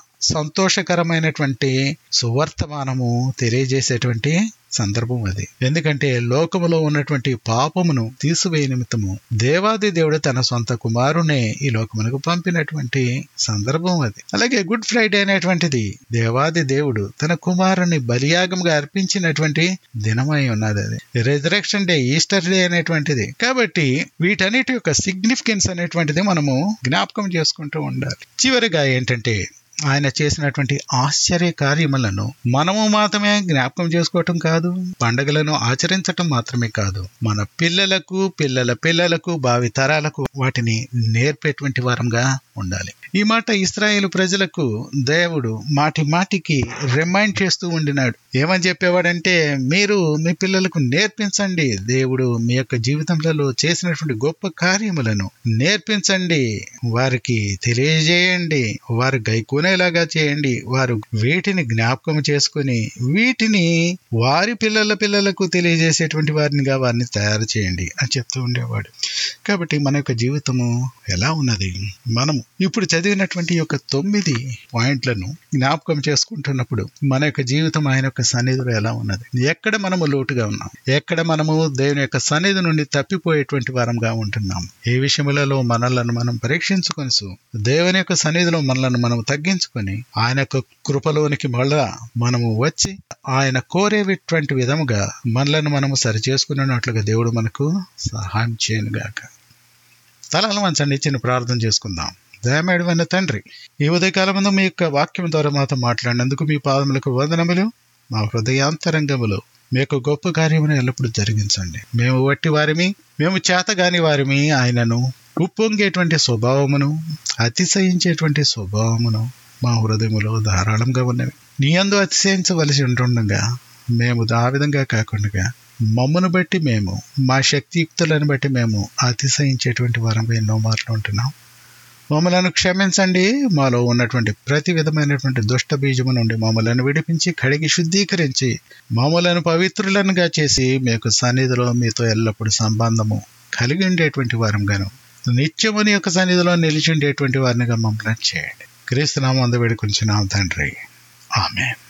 Speaker 1: సంతోషకరమైనటువంటి సువర్తమానము తెలియజేసేటువంటి సందర్భం అది ఎందుకంటే లోకములో ఉన్నటువంటి పాపమును తీసివేయ నిమిత్తము దేవాది దేవుడు తన సొంత కుమారునే ఈ లోకమునకు పంపినటువంటి సందర్భం అది అలాగే గుడ్ ఫ్రైడే అనేటువంటిది దేవాది దేవుడు తన కుమారుని బలియాగంగా అర్పించినటువంటి దినమై ఉన్నది అది రెజరెక్షన్ డే ఈస్టర్ డే అనేటువంటిది కాబట్టి వీటన్నిటి యొక్క సిగ్నిఫికెన్స్ అనేటువంటిది మనము జ్ఞాపకం చేసుకుంటూ ఉండాలి చివరిగా ఏంటంటే ఆయన చేసినటువంటి ఆశ్చర్య కార్యములను మనము మాత్రమే జ్ఞాపకం చేసుకోవటం కాదు పండగలను ఆచరించటం మాత్రమే కాదు మన పిల్లలకు పిల్లల పిల్లలకు భావి తరాలకు వాటిని నేర్పేటువంటి వారంగా ఉండాలి ఈ మాట ఇస్రాయేల్ ప్రజలకు దేవుడు మాటి మాటికి రిమైండ్ చేస్తూ ఉండినాడు ఏమని చెప్పేవాడంటే మీరు మీ పిల్లలకు నేర్పించండి దేవుడు మీ యొక్క జీవితంలో చేసినటువంటి గొప్ప కార్యములను నేర్పించండి వారికి తెలియజేయండి వారు గైకోనేలాగా చేయండి వారు వీటిని జ్ఞాపకం చేసుకుని వీటిని వారి పిల్లల పిల్లలకు తెలియజేసేటువంటి వారినిగా వారిని తయారు చేయండి అని చెప్తూ ఉండేవాడు కాబట్టి మన యొక్క జీవితము ఎలా ఉన్నది మనము ఇప్పుడు చదివినటువంటి యొక్క తొమ్మిది పాయింట్లను జ్ఞాపకం చేసుకుంటున్నప్పుడు మన యొక్క జీవితం ఆయన యొక్క సన్నిధిలో ఎలా ఉన్నది ఎక్కడ మనము లోటుగా ఉన్నాం ఎక్కడ మనము దేవుని యొక్క సన్నిధి నుండి తప్పిపోయేటువంటి వారంగా ఉంటున్నాం ఏ విషయములలో మనలను మనం పరీక్షించుకొని దేవుని యొక్క సన్నిధిలో మనలను మనం తగ్గించుకొని ఆయన యొక్క కృపలోనికి మళ్ళా మనము వచ్చి ఆయన కోరేటువంటి విధముగా మనలను మనము సరి చేసుకున్నట్లుగా దేవుడు మనకు సహాయం చేయను గాక తలలు మంచండి చిన్న ప్రార్థన చేసుకుందాం దయమేడమైన తండ్రి ఈ ఉదయకాలమందు మీ యొక్క వాక్యం ద్వారా మాతో మాట్లాడినందుకు మీ పాదములకు వందనములు మా హృదయాంతరంగములు మీ యొక్క గొప్ప కార్యమును ఎల్లప్పుడూ జరిగించండి మేము వట్టి వారిమి మేము చేతగాని వారిమి ఆయనను ఉప్పొంగేటువంటి స్వభావమును అతిశయించేటువంటి స్వభావమును మా హృదయములో ధారాళంగా ఉన్నవి నీ అందు అతిశయించవలసి ఉంటుండగా మేము ఆ విధంగా కాకుండా మమ్మను బట్టి మేము మా శక్తియుక్తులను బట్టి మేము అతిశయించేటువంటి వారంగా ఎన్నో మార్లు ఉంటున్నాం మమ్మలను క్షమించండి మాలో ఉన్నటువంటి ప్రతి విధమైనటువంటి దుష్ట బీజము నుండి మమ్మలను విడిపించి కడిగి శుద్ధీకరించి మమ్మలను పవిత్రులనుగా చేసి మీకు సన్నిధిలో మీతో ఎల్లప్పుడూ సంబంధము కలిగి ఉండేటువంటి వారంగాను నిత్యముని యొక్క సన్నిధిలో నిలిచి ఉండేటువంటి వారినిగా మమ్మల్ని చేయండి క్రీస్తునామం అందు వేడుకొంచున్నాం తండ్రి ఆమె